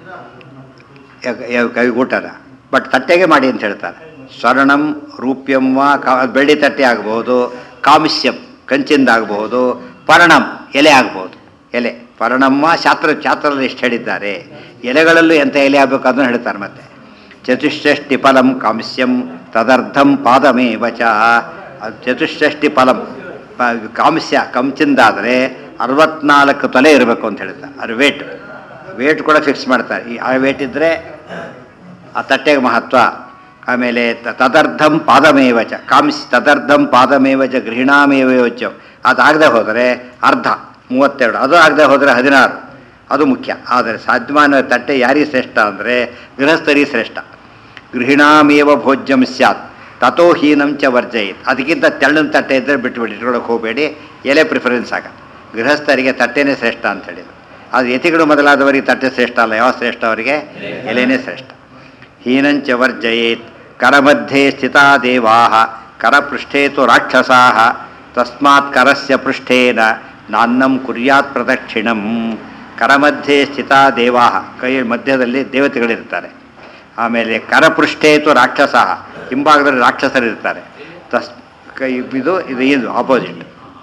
ಕೈ ಊಟದ ಬಟ್ ತಟ್ಟೆಗೆ ಮಾಡಿ ಅಂತ ಹೇಳ್ತಾರೆ ಸ್ವರ್ಣಂ ರೂಪ್ಯಂ ವಾ ಕಾ ಬೆಳ್ಳಿ ತಟ್ಟೆ ಆಗ್ಬೋದು ಕಾಮಿಸ್ಯಂ ಕಂಚಿಂದ ಆಗಬಹುದು ಪರ್ಣಂ ಎಲೆ ಆಗ್ಬೋದು ಎಲೆ ಪರ್ಣಮ್ಮ ಶಾಸ್ತ್ರ ಶಾಸ್ತ್ರದಲ್ಲಿ ಎಷ್ಟು ಹೇಳಿದ್ದಾರೆ ಎಲೆಗಳಲ್ಲೂ ಎಂಥ ಎಲೆ ಆಗಬೇಕು ಅದನ್ನು ಹೇಳ್ತಾರೆ ಮತ್ತೆ ಚತುಷ್ಷಷ್ಟಿ ಫಲಂ ಕಾಮಿಸ್ಯಂ ತದರ್ಧಂ ಪಾದಮೇವ ಚ ಅದು ಚತುಷ್ಷಷ್ಟಿ ಫಲಂ ಪ- ಕಾಮಿಸ್ಯ ಕಂಚಿಂದಾದರೆ ಅರವತ್ನಾಲ್ಕು ತೊಲೆ ಇರಬೇಕು ಅಂತ ಹೇಳ್ತಾರೆ ಅದು ವೇಟ್ ವೇಟ್ ಕೂಡ ಫಿಕ್ಸ್ ಮಾಡ್ತಾರೆ ಈ ಆ ವೇಟ್ ಇದ್ದರೆ ಆ ತಟ್ಟೆಗೆ ಮಹತ್ವ ಆಮೇಲೆ ತ- ತದರ್ಧಂ ಪಾದಮೇವಚ ಕಾಮಿಸ್ ತದರ್ಧಂ ಪಾದಮೇವಚ ಗೃಹಿಣಾಮೇವಚ ಅದಾಗದೆ ಹೋದರೆ ಅರ್ಧ ಮೂವತ್ತೆರಡು ಅದು ಆಗದೆ ಹೋದರೆ ಹದಿನಾರು ಅದು ಮುಖ್ಯ ಆದರೆ ಸಾಧ್ಯಮಾನ ತಟ್ಟೆ ಯಾರಿಗೆ ಶ್ರೇಷ್ಠ ಅಂದರೆ ಗೃಹಸ್ಥರಿಗೆ ಶ್ರೇಷ್ಠ ಗೃಹಿಣಾಮೇವ ಭೋಜ್ಯಂ ಸ್ಯಾತ್ ತಥೋ ಹೀನಂ ಚ ವರ್ಜಯಿತ್ ಅದಕ್ಕಿಂತ ತೆಳ್ಳನ ತಟ್ಟೆ ಇದ್ದರೆ ಬಿಟ್ಟುಬಿಡಿ ಇಟ್ಕೊಳ್ಳೋಕೆ ಹೋಗಬೇಡಿ ಎಲೆ ಪ್ರಿಫರೆನ್ಸ್ ಆಗ ಗೃಹಸ್ಥರಿಗೆ ತಟ್ಟೆನೇ ಶ್ರೇಷ್ಠ ಅಂತ ಹೇಳಿದ್ರು ಅದು ಯತಿಗಳು ಮೊದಲಾದವರಿಗೆ ತಟ್ಟೆ ಶ್ರೇಷ್ಠ ಅಲ್ಲ ಯಾವ ಶ್ರೇಷ್ಠ ಅವರಿಗೆ ಎಲೆನೇ ಶ್ರೇಷ್ಠ ಹೀನಂಚ ವರ್ಜಯೇತ್ ಕರಮಧ್ಯೆ ಸ್ಥಿತಾ ದೇವಾ ಕರಪೃಷ್ಠೇ ತು ರಾಕ್ಷಸಾ ತಸ್ಮಾತ್ ಕರಸ್ಯ ಪೃಷ್ಠೇನ ನಾನ್ನಂ ಕುರ್ಯಾತ್ ಪ್ರದಕ್ಷಿಣಂ ಕರಮಧ್ಯೆ ಸ್ಥಿತಾ ದೇವಾ ಕೈ ಮಧ್ಯದಲ್ಲಿ ದೇವತೆಗಳಿರ್ತಾರೆ ಆಮೇಲೆ ಕರಪೃಷ್ಠೇ ತು ರಾಕ್ಷಸ ಹಿಂಭಾಗದಲ್ಲಿ ರಾಕ್ಷಸರಿರ್ತಾರೆ ತಸ್ ಕೈ ಇದು ಇದು ಇದು ಆಪೋಸಿಟ್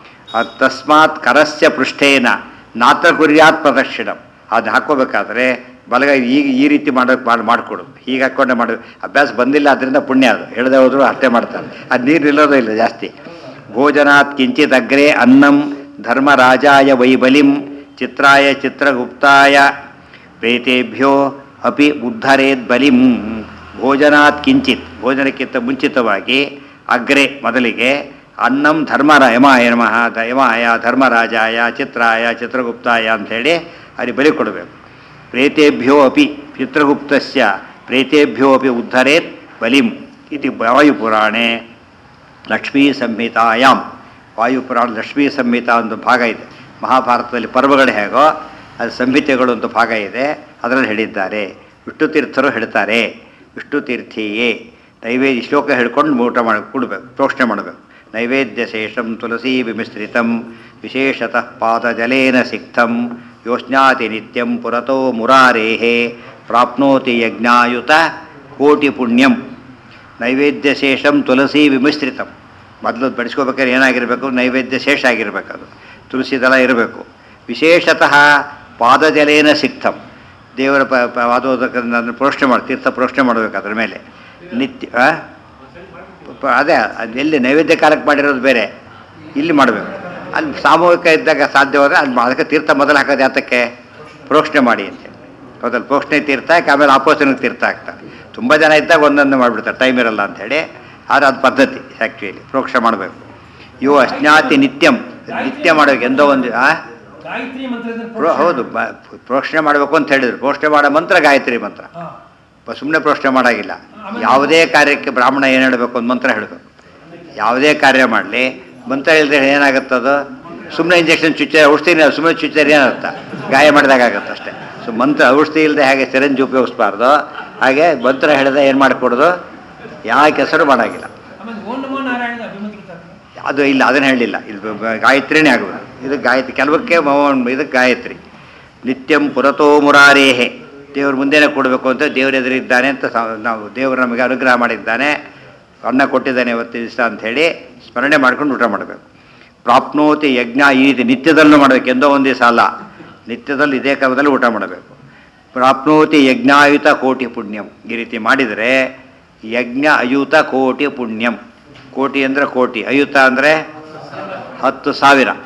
ತಸ್ಮಾತ್ ಕರಸ್ಯ ಪೃಷ್ಠೇನ ನಾತ್ರ ಕುರ್ಯಾತ್ ಪ್ರದಕ್ಷಿಣಂ ಅದು ಹಾಕೋಬೇಕಾದ್ರೆ ಬಲಗೈ ಈಗ ಈ ರೀತಿ ಮಾಡೋಕೆ ಮಾಡಿ ಮಾಡಿಕೊಡು ಹೀಗೆ ಹಾಕ್ಕೊಂಡೆ ಮಾಡೋದು ಅಭ್ಯಾಸ ಬಂದಿಲ್ಲ ಅದರಿಂದ ಪುಣ್ಯ ಅದು ಹೇಳದೆ ಹೋದ್ರು ಅಷ್ಟೇ ಮಾಡ್ತಾರೆ ಅದು ನೀರು ನಿಲ್ಲೋದೇ ಇಲ್ಲ ಜಾಸ್ತಿ ಭೋಜನಾತ್ ಕಿಂಚಿತ್ ಅಗ್ರೆ ಅನ್ನಂ ಧರ್ಮರಾಜಾಯ ವೈಬಲಿಂ ಚಿತ್ರಾಯ ಚಿತ್ರಗುಪ್ತಾಯ ಪ್ರೇತೇಭ್ಯೋ ಅಪಿ ಉದ್ಧರೇದ್ ಬಲಿಂ ಭೋಜನಾತ್ ಕಿಂಚಿತ್ ಭೋಜನಕ್ಕಿಂತ ಮುಂಚಿತವಾಗಿ ಅಗ್ರೆ ಮೊದಲಿಗೆ ಅನ್ನಂ ಧರ್ಮರ ಯಮಾಯ ನಮಃ ದ ಯಮಾಯ ಧರ್ಮರಾಜಾಯ ಚಿತ್ರಾಯ ಚಿತ್ರಗುಪ್ತಾಯ ಅಂಥೇಳಿ ಅಲ್ಲಿ ಬಲಿ ಕೊಡಬೇಕು ಪ್ರೇತೇಭ್ಯೋ ಅಪಿ ಚಿತ್ರಗುಪ್ತಸ್ಯ ಪ್ರೇತೇಭ್ಯೋ ಅಪಿ ಉದ್ಧರೇತ್ ಬಲಿಂ ಇತಿ ವಾಯುಪುರಾಣೆ ಲಕ್ಷ್ಮೀ ಸಂಹಿತಾಯಾಮ್ ವಾಯುಪುರಾಣ ಲಕ್ಷ್ಮೀ ಸಂಹಿತಾ ಒಂದು ಭಾಗ ಇದೆ ಮಹಾಭಾರತದಲ್ಲಿ ಪರ್ವಗಳು ಹೇಗೋ ಅದು ಸಂಹಿತೆಗಳು ಒಂದು ಭಾಗ ಇದೆ ಅದರಲ್ಲಿ ಹೇಳಿದ್ದಾರೆ ವಿಷ್ಣು ತೀರ್ಥರು ಹೇಳ್ತಾರೆ ವಿಷ್ಣು ತೀರ್ಥಿಯೇ ನೈವೇದ್ಯ ಶ್ಲೋಕ ಹೇಳ್ಕೊಂಡು ಊಟ ಮಾಡಿ ಕೊಡಬೇಕು ಪ್ರೋಕ್ಷಣೆ ಮಾಡಬೇಕು ನೈವೇದ್ಯ ಶೇಷಂ ತುಳಸಿ ವಿಮಿಶ್ರಿತಂ ವಿಶೇಷತಃ ಪಾದಜಲೇನ ಸಿಕ್ತಂ ಯೋಜ್ಞಾತಿ ನಿತ್ಯಂ ಪುರತೋ ಮುರಾರೇಹೇ ಪ್ರಾಪ್ನೋತಿ ಯಜ್ಞಾಯುತ ಕೋಟಿ ಪುಣ್ಯಂ ನೈವೇದ್ಯ ಶೇಷಂ ತುಳಸಿ ವಿಮಿಶ್ರಿತಂ ಮೊದಲು ಬಡಿಸ್ಕೋಬೇಕಾದ್ರೆ ಏನಾಗಿರಬೇಕು ನೈವೇದ್ಯ ಶೇಷ ಆಗಿರಬೇಕು ಅದು ತುಳಸಿ ದಳ ಇರಬೇಕು ವಿಶೇಷತಃ ಪಾದಜಲೇನ ಸಿಕ್ತಂ ದೇವರ ಪ ಪ- ಪಾದೋದಕ ಅದನ್ನು ಪ್ರೋಕ್ಷಣೆ ಮಾಡಿ ತೀರ್ಥ ಪ್ರೋಕ್ಷಣೆ ಮಾಡಬೇಕು ಅದ್ರ ಮೇಲೆ ನಿತ್ಯ ಆ? ಪ- ಅದೇ ಅದು ಎಲ್ಲಿ ನೈವೇದ್ಯ ಕಾಲಕ್ಕೆ ಮಾಡಿರೋದು ಬೇರೆ ಇಲ್ಲಿ ಮಾಡಬೇಕು ಅಲ್ಲಿ ಸಾಮೂಹಿಕ ಇದ್ದಾಗ ಸಾಧ್ಯವಾದರೆ ಅಲ್ಲಿ ಅದಕ್ಕೆ ತೀರ್ಥ ಮೊದಲು ಹಾಕೋದು ಯಾತಕ್ಕೆ ಪ್ರೋಕ್ಷಣೆ ಮಾಡಿ ಅಂತ ಹೌದಲ್ಲ ಪ್ರೋಕ್ಷಣೆ ತೀರ್ಥ ಹಾಕಿ ಆಮೇಲೆ ಆಪೋಸನಿಗೆ ತೀರ್ಥ ಹಾಕ್ತಾರೆ ತುಂಬ ಜನ ಇದ್ದಾಗ ಒಂದೊಂದು ಮಾಡಿಬಿಡ್ತಾರೆ ಟೈಮ್ ಇರಲ್ಲ ಅಂಥೇಳಿ ಆದರೆ ಅದು ಪದ್ಧತಿ ಆ್ಯಕ್ಚುಲಿ ಪ್ರೋಕ್ಷಣೆ ಮಾಡಬೇಕು ಇವು ಅಜ್ಞಾತಿ ನಿತ್ಯಂ ನಿತ್ಯ ಮಾಡಬೇಕು ಎಂದೋ ಒಂದು ಆ ಗಾಯತ್ರಿ ಮಂತ್ರದ ಪ್ರೋ ಹೌದು ಬ- ಪ್ರೋಕ್ಷಣೆ ಮಾಡಬೇಕು ಅಂತ ಹೇಳಿದ್ರು ಪ್ರೋಕ್ಷಣೆ ಮಾಡೋ ಮಂತ್ರ ಗಾಯತ್ರಿ ಮಂತ್ರ ಸುಮ್ಮನೆ ಪ್ರೋಕ್ಷಣೆ ಮಾಡೋಂಗಿಲ್ಲ ಯಾವುದೇ ಕಾರ್ಯಕ್ಕೆ ಬ್ರಾಹ್ಮಣ ಏನು ಹೇಳಬೇಕು ಒಂದು ಮಂತ್ರ ಹೇಳಬೇಕು ಯಾವುದೇ ಕಾರ್ಯ ಮಾಡಲಿ ಮಂತ್ರ ಹೇಳಿದ್ರೆ ಏನಾಗುತ್ತದು ಸುಮ್ಮನೆ ಇಂಜೆಕ್ಷನ್ ಚುಚ್ಚ ಔಷಧಿ ಸುಮ್ಮನೆ ಚುಚ್ಚರಿ ಏನರ್ಥ ಗಾಯ ಮಾಡಿದಾಗ ಆಗುತ್ತೆ ಅಷ್ಟೇ ಸೊ ಮಂತ್ರ ಔಷಧಿ ಇಲ್ಲದೆ ಹಾಗೆ ಸಿರಂಜಿ ಉಪಯೋಗಿಸ್ಬಾರ್ದು ಹಾಗೆ ಮಂತ್ರ ಹೇಳಿದ್ರೆ ಏನು ಮಾಡಿಕೊಡೋದು ಯಾವ ಕೆಸರು ಮಾಡೋಂಗಿಲ್ಲ ಆಮೇಲೆ ಓಂ ನಮೋ ನಾರಾಯಣ ಅಭಿಮತಿರ್ತಾರೆ ಅದು ಇಲ್ಲ ಅದನ್ನು ಹೇಳಲಿಲ್ಲ ಇದು ಬ- ಬ- ಗಾಯತ್ರಿನೇ ಆಗೋದು ಇದು ಗಾಯತ್ರಿ ಕೆಲವಕ್ಕೆ ಮೌನ್- ಇದು ಗಾಯತ್ರಿ ನಿತ್ಯಂ ಪುರತೋ ಮುರಾರೇಹೆ ದೇವ್ರ ಮುಂದೆನೇ ಕೊಡಬೇಕು ಅಂತ ದೇವ್ರ ಎದುರಿದ್ದಾನೆ ಅಂತ ಸ- ನಾವು ದೇವರು ನಮಗೆ ಅನುಗ್ರಹ ಮಾಡಿದ್ದಾನೆ ಅನ್ನ ಕೊಟ್ಟಿದ್ದಾನೆ ಇವತ್ತು ದಿವಸ ಅಂಥೇಳಿ ಸ್ಮರಣೆ ಮಾಡ್ಕೊಂಡು ಊಟ ಮಾಡಬೇಕು ಪ್ರಾಪ್ನೋತಿ ಯಜ್ಞ ಈ ರೀತಿ ನಿತ್ಯದಲ್ಲೂ ಮಾಡಬೇಕು ಎಂದೋ ಒಂದು ದಿವಸ ಅಲ್ಲ ನಿತ್ಯದಲ್ಲಿ ಇದೇ ಕ್ರಮದಲ್ಲಿ ಊಟ ಮಾಡಬೇಕು ಪ್ರಾಪ್ನೋತಿ ಯಜ್ಞಾಯುತ ಕೋಟಿ ಪುಣ್ಯಂ ಈ ರೀತಿ ಮಾಡಿದರೆ ಯಜ್ಞ ಅಯುತ ಕೋಟಿ ಪುಣ್ಯಂ ಕೋಟಿ ಅಂದರೆ ಕೋಟಿ ಅಯುತ ಅಂದರೆ ಹತ್ತು ಸಾವಿರ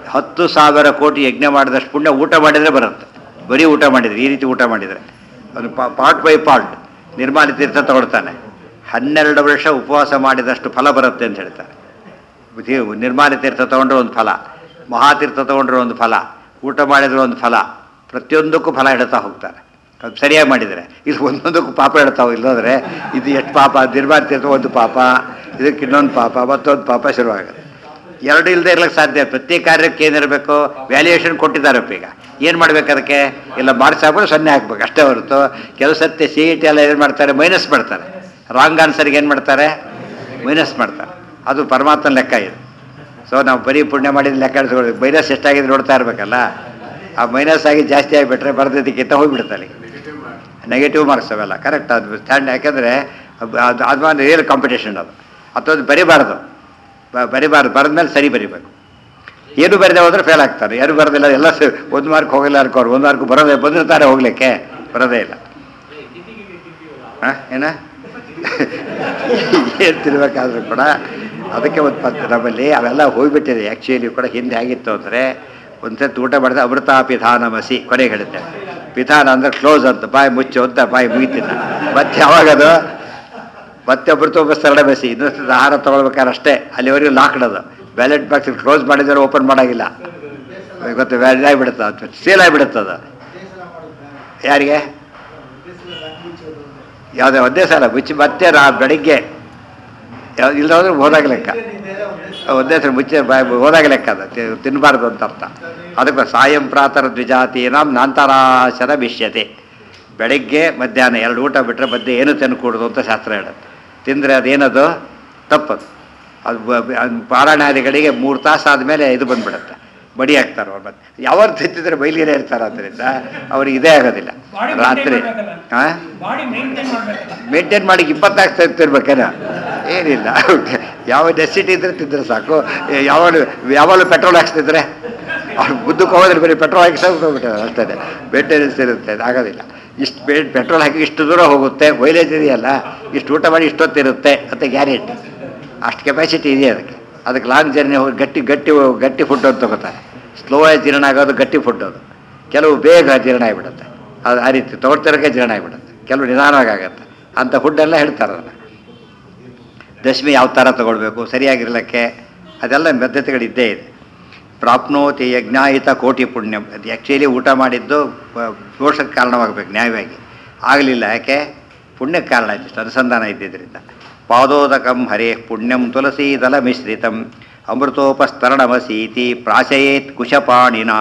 ಹತ್ತು ಸಾವಿರ ಕೋಟಿ ಯಜ್ಞ ಮಾಡಿದಷ್ಟು ಪುಣ್ಯ ಊಟ ಮಾಡಿದರೆ ಬರುತ್ತೆ ಬರೀ ಊಟ ಮಾಡಿದರೆ ಈ ರೀತಿ ಊಟ ಮಾಡಿದರೆ ಅದು ಪಾರ್ಟ್ ಬೈ ಪಾರ್ಟ್ ನಿರ್ಮಾಣ ತೀರ್ಥ ತಗೊಳ್ತಾನೆ ಹನ್ನೆರಡು ವರ್ಷ ಉಪವಾಸ ಮಾಡಿದಷ್ಟು ಫಲ ಬರುತ್ತೆ ಅಂತ ಹೇಳ್ತಾರೆ ಇದು ನಿರ್ಮಾಣ ತೀರ್ಥ ತಗೊಂಡ್ರೆ ಒಂದು ಫಲ ಮಹಾತೀರ್ಥ ತಗೊಂಡ್ರೆ ಒಂದು ಫಲ ಊಟ ಮಾಡಿದ್ರೆ ಒಂದು ಫಲ ಪ್ರತಿಯೊಂದಕ್ಕೂ ಫಲ ಹೇಳ್ತಾ ಹೋಗ್ತಾರೆ ಅದು ಸರಿಯಾಗಿ ಮಾಡಿದರೆ ಇದು ಒಂದೊಂದಕ್ಕೂ ಪಾಪ ಹೇಳ್ತಾ ಇಲ್ಲದ್ರೆ ಇದು ಎಷ್ಟು ಪಾಪ ನಿರ್ಮಾಣ ತೀರ್ಥ ಒಂದು ಪಾಪ ಇದಕ್ಕೆ ಇನ್ನೊಂದು ಪಾಪ ಮತ್ತೊಂದು ಪಾಪ ಶುರುವಾಗುತ್ತೆ ಎರಡು ಇಲ್ಲದೆ ಇರ್ಲಿಕ್ಕೆ ಸಾಧ್ಯ ಪ್ರತಿ ಕಾರ್ಯಕ್ಕೆ ಏನಿರಬೇಕು ವ್ಯಾಲ್ಯೂಯೇಷನ್ ಕೊಟ್ಟಿದ್ದಾರೆ ಈಗ ಏನು ಮಾಡ್ಬೇಕು ಅದಕ್ಕೆ ಇಲ್ಲ ಮಾರ್ಕ್ಸ್ ಹಾಕ್ಬಿಟ್ಟು ಸೊನ್ನೆ ಹಾಕ್ಬೇಕು ಅಷ್ಟೇ ಹೊರತು ಕೆಲವು ಸತ್ಯ ಸಿ ಇ ಟಿ ಎಲ್ಲ ಏನು ಮಾಡ್ತಾರೆ ಮೈನಸ್ ಮಾಡ್ತಾರೆ ರಾಂಗ್ ಆನ್ಸರ್ಗೆ ಏನು ಮಾಡ್ತಾರೆ ಮೈನಸ್ ಮಾಡ್ತಾರೆ ಅದು ಪರಮಾತ್ಮನ ಲೆಕ್ಕ ಇದು ಸೊ ನಾವು ಬರೀ ಪುಣ್ಯ ಮಾಡಿದ ಲೆಕ್ಕ ಇಡ್ಸ್ಕೊಳ್ಬೇಕು ಮೈನಸ್ ಎಷ್ಟಾಗಿದೆ ನೋಡ್ತಾ ಇರಬೇಕಲ್ಲ ಆ ಮೈನಸ್ ಆಗಿ ಜಾಸ್ತಿ ಆಗಿಬಿಟ್ರೆ ಬರೆದಿದ್ದಕ್ಕಿಂತ ಹೋಗ್ಬಿಡುತ್ತೆ ಅಲ್ಲಿಗೆ ನೆಗೆಟಿವ್ ಮಾರ್ಕ್ಸ್ ಅವೆಲ್ಲ ಕರೆಕ್ಟ್ ಅದು ಸ್ಟ್ಯಾಂಡ್ ಯಾಕೆಂದರೆ ಅದು ಅದು ಒಂದು ರಿಯಲ್ ಕಾಂಪಿಟೇಷನ್ ಅದು ಅಥವಾ ಬರಿಬಾರ್ದು ಬ- ಬರಿಬಾರ್ದು ಬರೆದ್ಮೇಲೆ ಸರಿ ಬರಿಬೇಕು ಏನು ಬರದೆ ಹೋದ್ರೆ ಫೇಲ್ ಆಗ್ತಾರೆ ಯಾರು ಬರೋದಿಲ್ಲ ಎಲ್ಲ ಸ- ಒಂದು ಮಾರ್ಕ್ ಹೋಗಿಲ್ಲ ಅನ್ಕೋರು ಒಂದು ಮಾರ್ಕ್ ಬರೋದೇ ಬಂದಿರ್ತಾರೆ ಹೋಗ್ಲಿಕ್ಕೆ ಬರೋದೇ ಇಲ್ಲ ಹಾಂ ಏನ ಏನು ತಿರ್ಬೇಕಾದ್ರೂ ಕೂಡ ಅದಕ್ಕೆ ಒಂದು ಪತ್ ನಮ್ಮಲ್ಲಿ ಅವೆಲ್ಲ ಹೋಗ್ಬಿಟ್ಟಿದೆ ಆ್ಯಕ್ಚುಲಿ ಕೂಡ ಹಿಂದೆ ಆಗಿತ್ತು ಅಂದರೆ ಒಂದ್ಸತಿ ಊಟ ಮಾಡಿದ್ರೆ ಅಮೃತ ಪಿಧಾನಮಸಿ ಕೊನೆಗೆ ಹೇಳುತ್ತೆ ಪಿಧಾನ ಅಂದ್ರೆ ಕ್ಲೋಸ್ ಅಂತ ಬಾಯಿ ಮುಚ್ಚು ಅಂತ ಬಾಯಿ ಮುಗಿತಿಲ್ಲ ಮತ್ತೆ ಯಾವಾಗದು ಮತ್ತೆ ಅಮೃತ ಉಪಸ್ತರಣೆ ಬಸಿ ಇನ್ನೊಂದು ಆಹಾರ ತೊಗೊಳ್ಬೇಕಾದ್ರೆ ಅಷ್ಟೇ ಅಲ್ಲಿವರೆಗೂ ಲಾಕ್ಡ್ ಅದು ಬ್ಯಾಲೆಟ್ ಬಾಕ್ಸ್ ಕ್ಲೋಸ್ ಮಾಡಿದ್ರೆ ಓಪನ್ ಮಾಡೋಂಗಿಲ್ಲ ಗೊತ್ತು ವ್ಯಾಲಿಡ್ ಆಗಿಬಿಡುತ್ತೆ ಅದು ಸೇಲ್ ಆಗಿಬಿಡುತ್ತೆ ಅದು ಯಾರಿಗೆ ಯಾವುದೇ ಒಂದೇ ಸಲ ಮುಚ್ಚಿ ಮತ್ತೆ ರಾ ಬೆಳಿಗ್ಗೆ ಯಾವ್ದು ಇಲ್ಲದ್ರೆ ಹೋದಾಗ ಲೆಕ್ಕ ಒಂದೇ ಸಲ ಮುಚ್ಚಿ ಬಾಯ್ ಹೋದಾಗ ಲೆಕ್ಕ ಅದು ತಿ- ತಿನ್ನಬಾರ್ದು ಅಂತ ಅರ್ಥ ಅದಕ್ಕೆ ಸಾಯಂ ಪ್ರಾತರ ದ್ವಿಜಾತೀನಾಂ ನಾಂತರಾಶರ ವಿಷ್ಯತೆ ಬೆಳಗ್ಗೆ ಮಧ್ಯಾಹ್ನ ಎರಡು ಊಟ ಬಿಟ್ಟರೆ ಮಧ್ಯೆ ಏನು ತಿನ್ಕೂಡ್ದು ಅಂತ ಶಾಸ್ತ್ರ ಹೇಳುತ್ತೆ ತಿಂದರೆ ಅದೇನದು ತಪ್ಪದು ಅದು ಬ- ಬ- ಅದು ಪಾರಾಯಣಾದಿಗಳಿಗೆ ಮೂರು ತಾಸು ಆದಮೇಲೆ ಇದು ಬಂದ್ಬಿಡುತ್ತೆ ಬಡಿ ಹಾಕ್ತಾರೆ ಅವ್ರು ಮತ್ತೆ ಯಾವತ್ತು ತಿಂತಿದ್ರೆ ಬೈಲಿಗೆ ಇರ್ತಾರೆ ಆದ್ದರಿಂದ ಅವ್ರಿಗೆ ಇದೇ ಆಗೋದಿಲ್ಲ ಬಾಡಿ ರಾತ್ರಿ ಹಾಂ ಬಾಡಿ ಮೇಂಟೈನ್ ಮಾಡ್ಬೇಕಲ್ಲ ಮೇಂಟೈನ್ ಮಾಡಿ ಇಪ್ಪತ್ನಾಲ್ಕು ಸಾವಿರ ತಿರ್ಬೇಕೇನ ಏನಿಲ್ಲ ಯಾವ ನೆಸಿಟಿ ಇದ್ರೆ ತಿಂದ್ರೆ ಸಾಕು ಯಾವಾಗಲೂ ಯಾವಾಗಲೂ ಪೆಟ್ರೋಲ್ ಹಾಕ್ಸ್ತಿದ್ರೆ ಅವ್ರು ಬುದ್ಧಕ್ಕೆ ಹೋದ್ರೆ ಬರೀ ಪೆಟ್ರೋಲ್ ಹಾಕಿ ಹೋಗ್ಬಿಟ್ಟಾರೆ ಅಷ್ಟೇ ಮೇಂಟೆನೆನ್ಸ್ ಇರುತ್ತೆ ಅದು ಆಗೋದಿಲ್ಲ ಇಷ್ಟು ಬೇ ಪೆಟ್ರೋಲ್ ಹಾಕಿ ಇಷ್ಟು ದೂರ ಹೋಗುತ್ತೆ ಮೈಲೇಜ್ ಇದೆಯಲ್ಲ ಇಷ್ಟು ಊಟ ಮಾಡಿ ಇಷ್ಟೊತ್ತಿರುತ್ತೆ ಅಂತ ಗ್ಯಾರಂಟಿ ಅಷ್ಟು ಕೆಪಾಸಿಟಿ ಇದೆ ಅದಕ್ಕೆ ಅದಕ್ಕೆ ಲಾಂಗ್ ಜರ್ನಿ ಹೋಗಿ ಗಟ್ಟಿ ಗಟ್ಟಿ ಗಟ್ಟಿ ಫುಡ್ ಅಂತ ತಗೋತಾರೆ ಸ್ಲೋ ಆಗಿ ಜೀರ್ಣ ಆಗೋದು ಗಟ್ಟಿ ಫುಡ್ ಅದು ಕೆಲವು ಬೇಗ ಜೀರ್ಣ ಆಗಿಬಿಡುತ್ತೆ ಅದು ಆ ರೀತಿ ತೊಗೊಳ್ತಿರೋಕೆ ಜೀರ್ಣ ಆಗಿಬಿಡುತ್ತೆ ಕೆಲವು ನಿಧಾನವಾಗಿ ಆಗುತ್ತೆ ಅಂಥ ಫುಡ್ಡೆಲ್ಲ ಹೇಳ್ತಾರೆ ಅದನ್ನು ದಶಮಿ ಯಾವ ಥರ ತಗೊಳ್ಬೇಕು ಸರಿಯಾಗಿರ್ಲಿಕ್ಕೆ ಅದೆಲ್ಲ ಬದ್ಧತೆಗಳಿದ್ದೇ ಇದೆ ಪ್ರಾಪ್ನೋತಿ ಯಜ್ಞಾಯಿತ ಕೋಟಿ ಪುಣ್ಯಂ ಅದು ಆ್ಯಕ್ಚುಲಿ ಊಟ ಮಾಡಿದ್ದು ಪ- ದೋಷಕ್ಕೆ ಕಾರಣವಾಗಬೇಕು ನ್ಯಾಯವಾಗಿ ಆಗಲಿಲ್ಲ ಯಾಕೆ ಪುಣ್ಯಕ್ಕೆ ಕಾರಣ ಆಯ್ತು ಇಷ್ಟು ಅನುಸಂಧಾನ ಇದ್ದಿದ್ದರಿಂದ ಪಾದೋದಕಂ ಹರೇ ಪುಣ್ಯಂ ತುಳಸೀದಲ ಮಿಶ್ರಿತಂ ಅಮೃತೋಪಸ್ತರಣಮಸೀತಿ ಪ್ರಾಶಯೇತ್ ಕುಶಪಾಣಿನಾ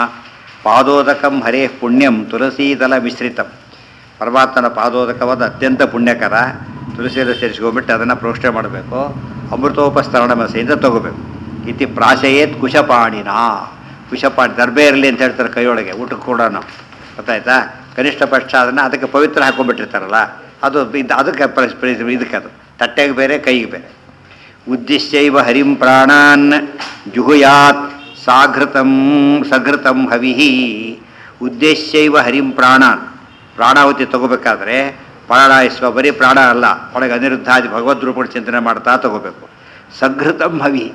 ಪಾದೋದಕಂ ಹರೇ ಪುಣ್ಯಂ ತುಳಸೀದಲ ಮಿಶ್ರಿತಂ ಪರಮಾತ್ಮನ ಪಾದೋದಕವಾದ ಅತ್ಯಂತ ಪುಣ್ಯಕರ ತುಳಸಿಯಲ್ಲಿ ಸೇರಿಸ್ಕೊಂಡ್ಬಿಟ್ಟು ಅದನ್ನು ಪ್ರೋಷ್ಠೆ ಮಾಡಬೇಕು ಅಮೃತೋಪಸ್ತರಣ ಮಸೆಯಿಂದ ತಗೋಬೇಕು ಇತಿ ಪ್ರಾಶಯೇತ್ ಕುಶಪಾಣಿನ ಕುಶಪಾಣಿ ದರ್ಬೆ ಇರಲಿ ಅಂತ ಹೇಳ್ತಾರೆ ಕೈಯೊಳಗೆ ಊಟಕ್ಕೆ ಕೂಡ ಗೊತ್ತಾಯ್ತಾ ಕನಿಷ್ಠ ಪಕ್ಷ ಅದನ್ನು ಅದಕ್ಕೆ ಪವಿತ್ರ ಹಾಕೊಂಡ್ಬಿಟ್ಟಿರ್ತಾರಲ್ಲ ಅದು ಇದು ಅದಕ್ಕೆ ಪ್ರ- ಪ್ರ- ಇದಕ್ಕೆ ಅದು ತಟ್ಟೆಗೆ ಬೇರೆ ಕೈಗೆ ಬೇರೆ ಉದ್ದಿಶ್ಯೈವ ಹರಿಂ ಪ್ರಾಣಾನ್ ಜುಹುಯಾತ್ ಸಾಘೃತಂ ಸಘೃತಂ ಹವಿಹಿ ಉದ್ದೇಶ್ಯೈವ ಹರಿಂ ಪ್ರಾಣಾನ್ ಪ್ರಾಣಾಹುತಿ ತಗೋಬೇಕಾದ್ರೆ ಪ್ರಾಣಾಯಿಸುವ ಬರೀ ಪ್ರಾಣ ಅಲ್ಲ ಒಳಗೆ ಅನಿರುದ್ಧಾದಿ ಭಗವದ್ ರೂಪಗಳು ಚಿಂತನೆ ಮಾಡ್ತಾ ತಗೋಬೇಕು ಸಘೃತಂ ಹವಿ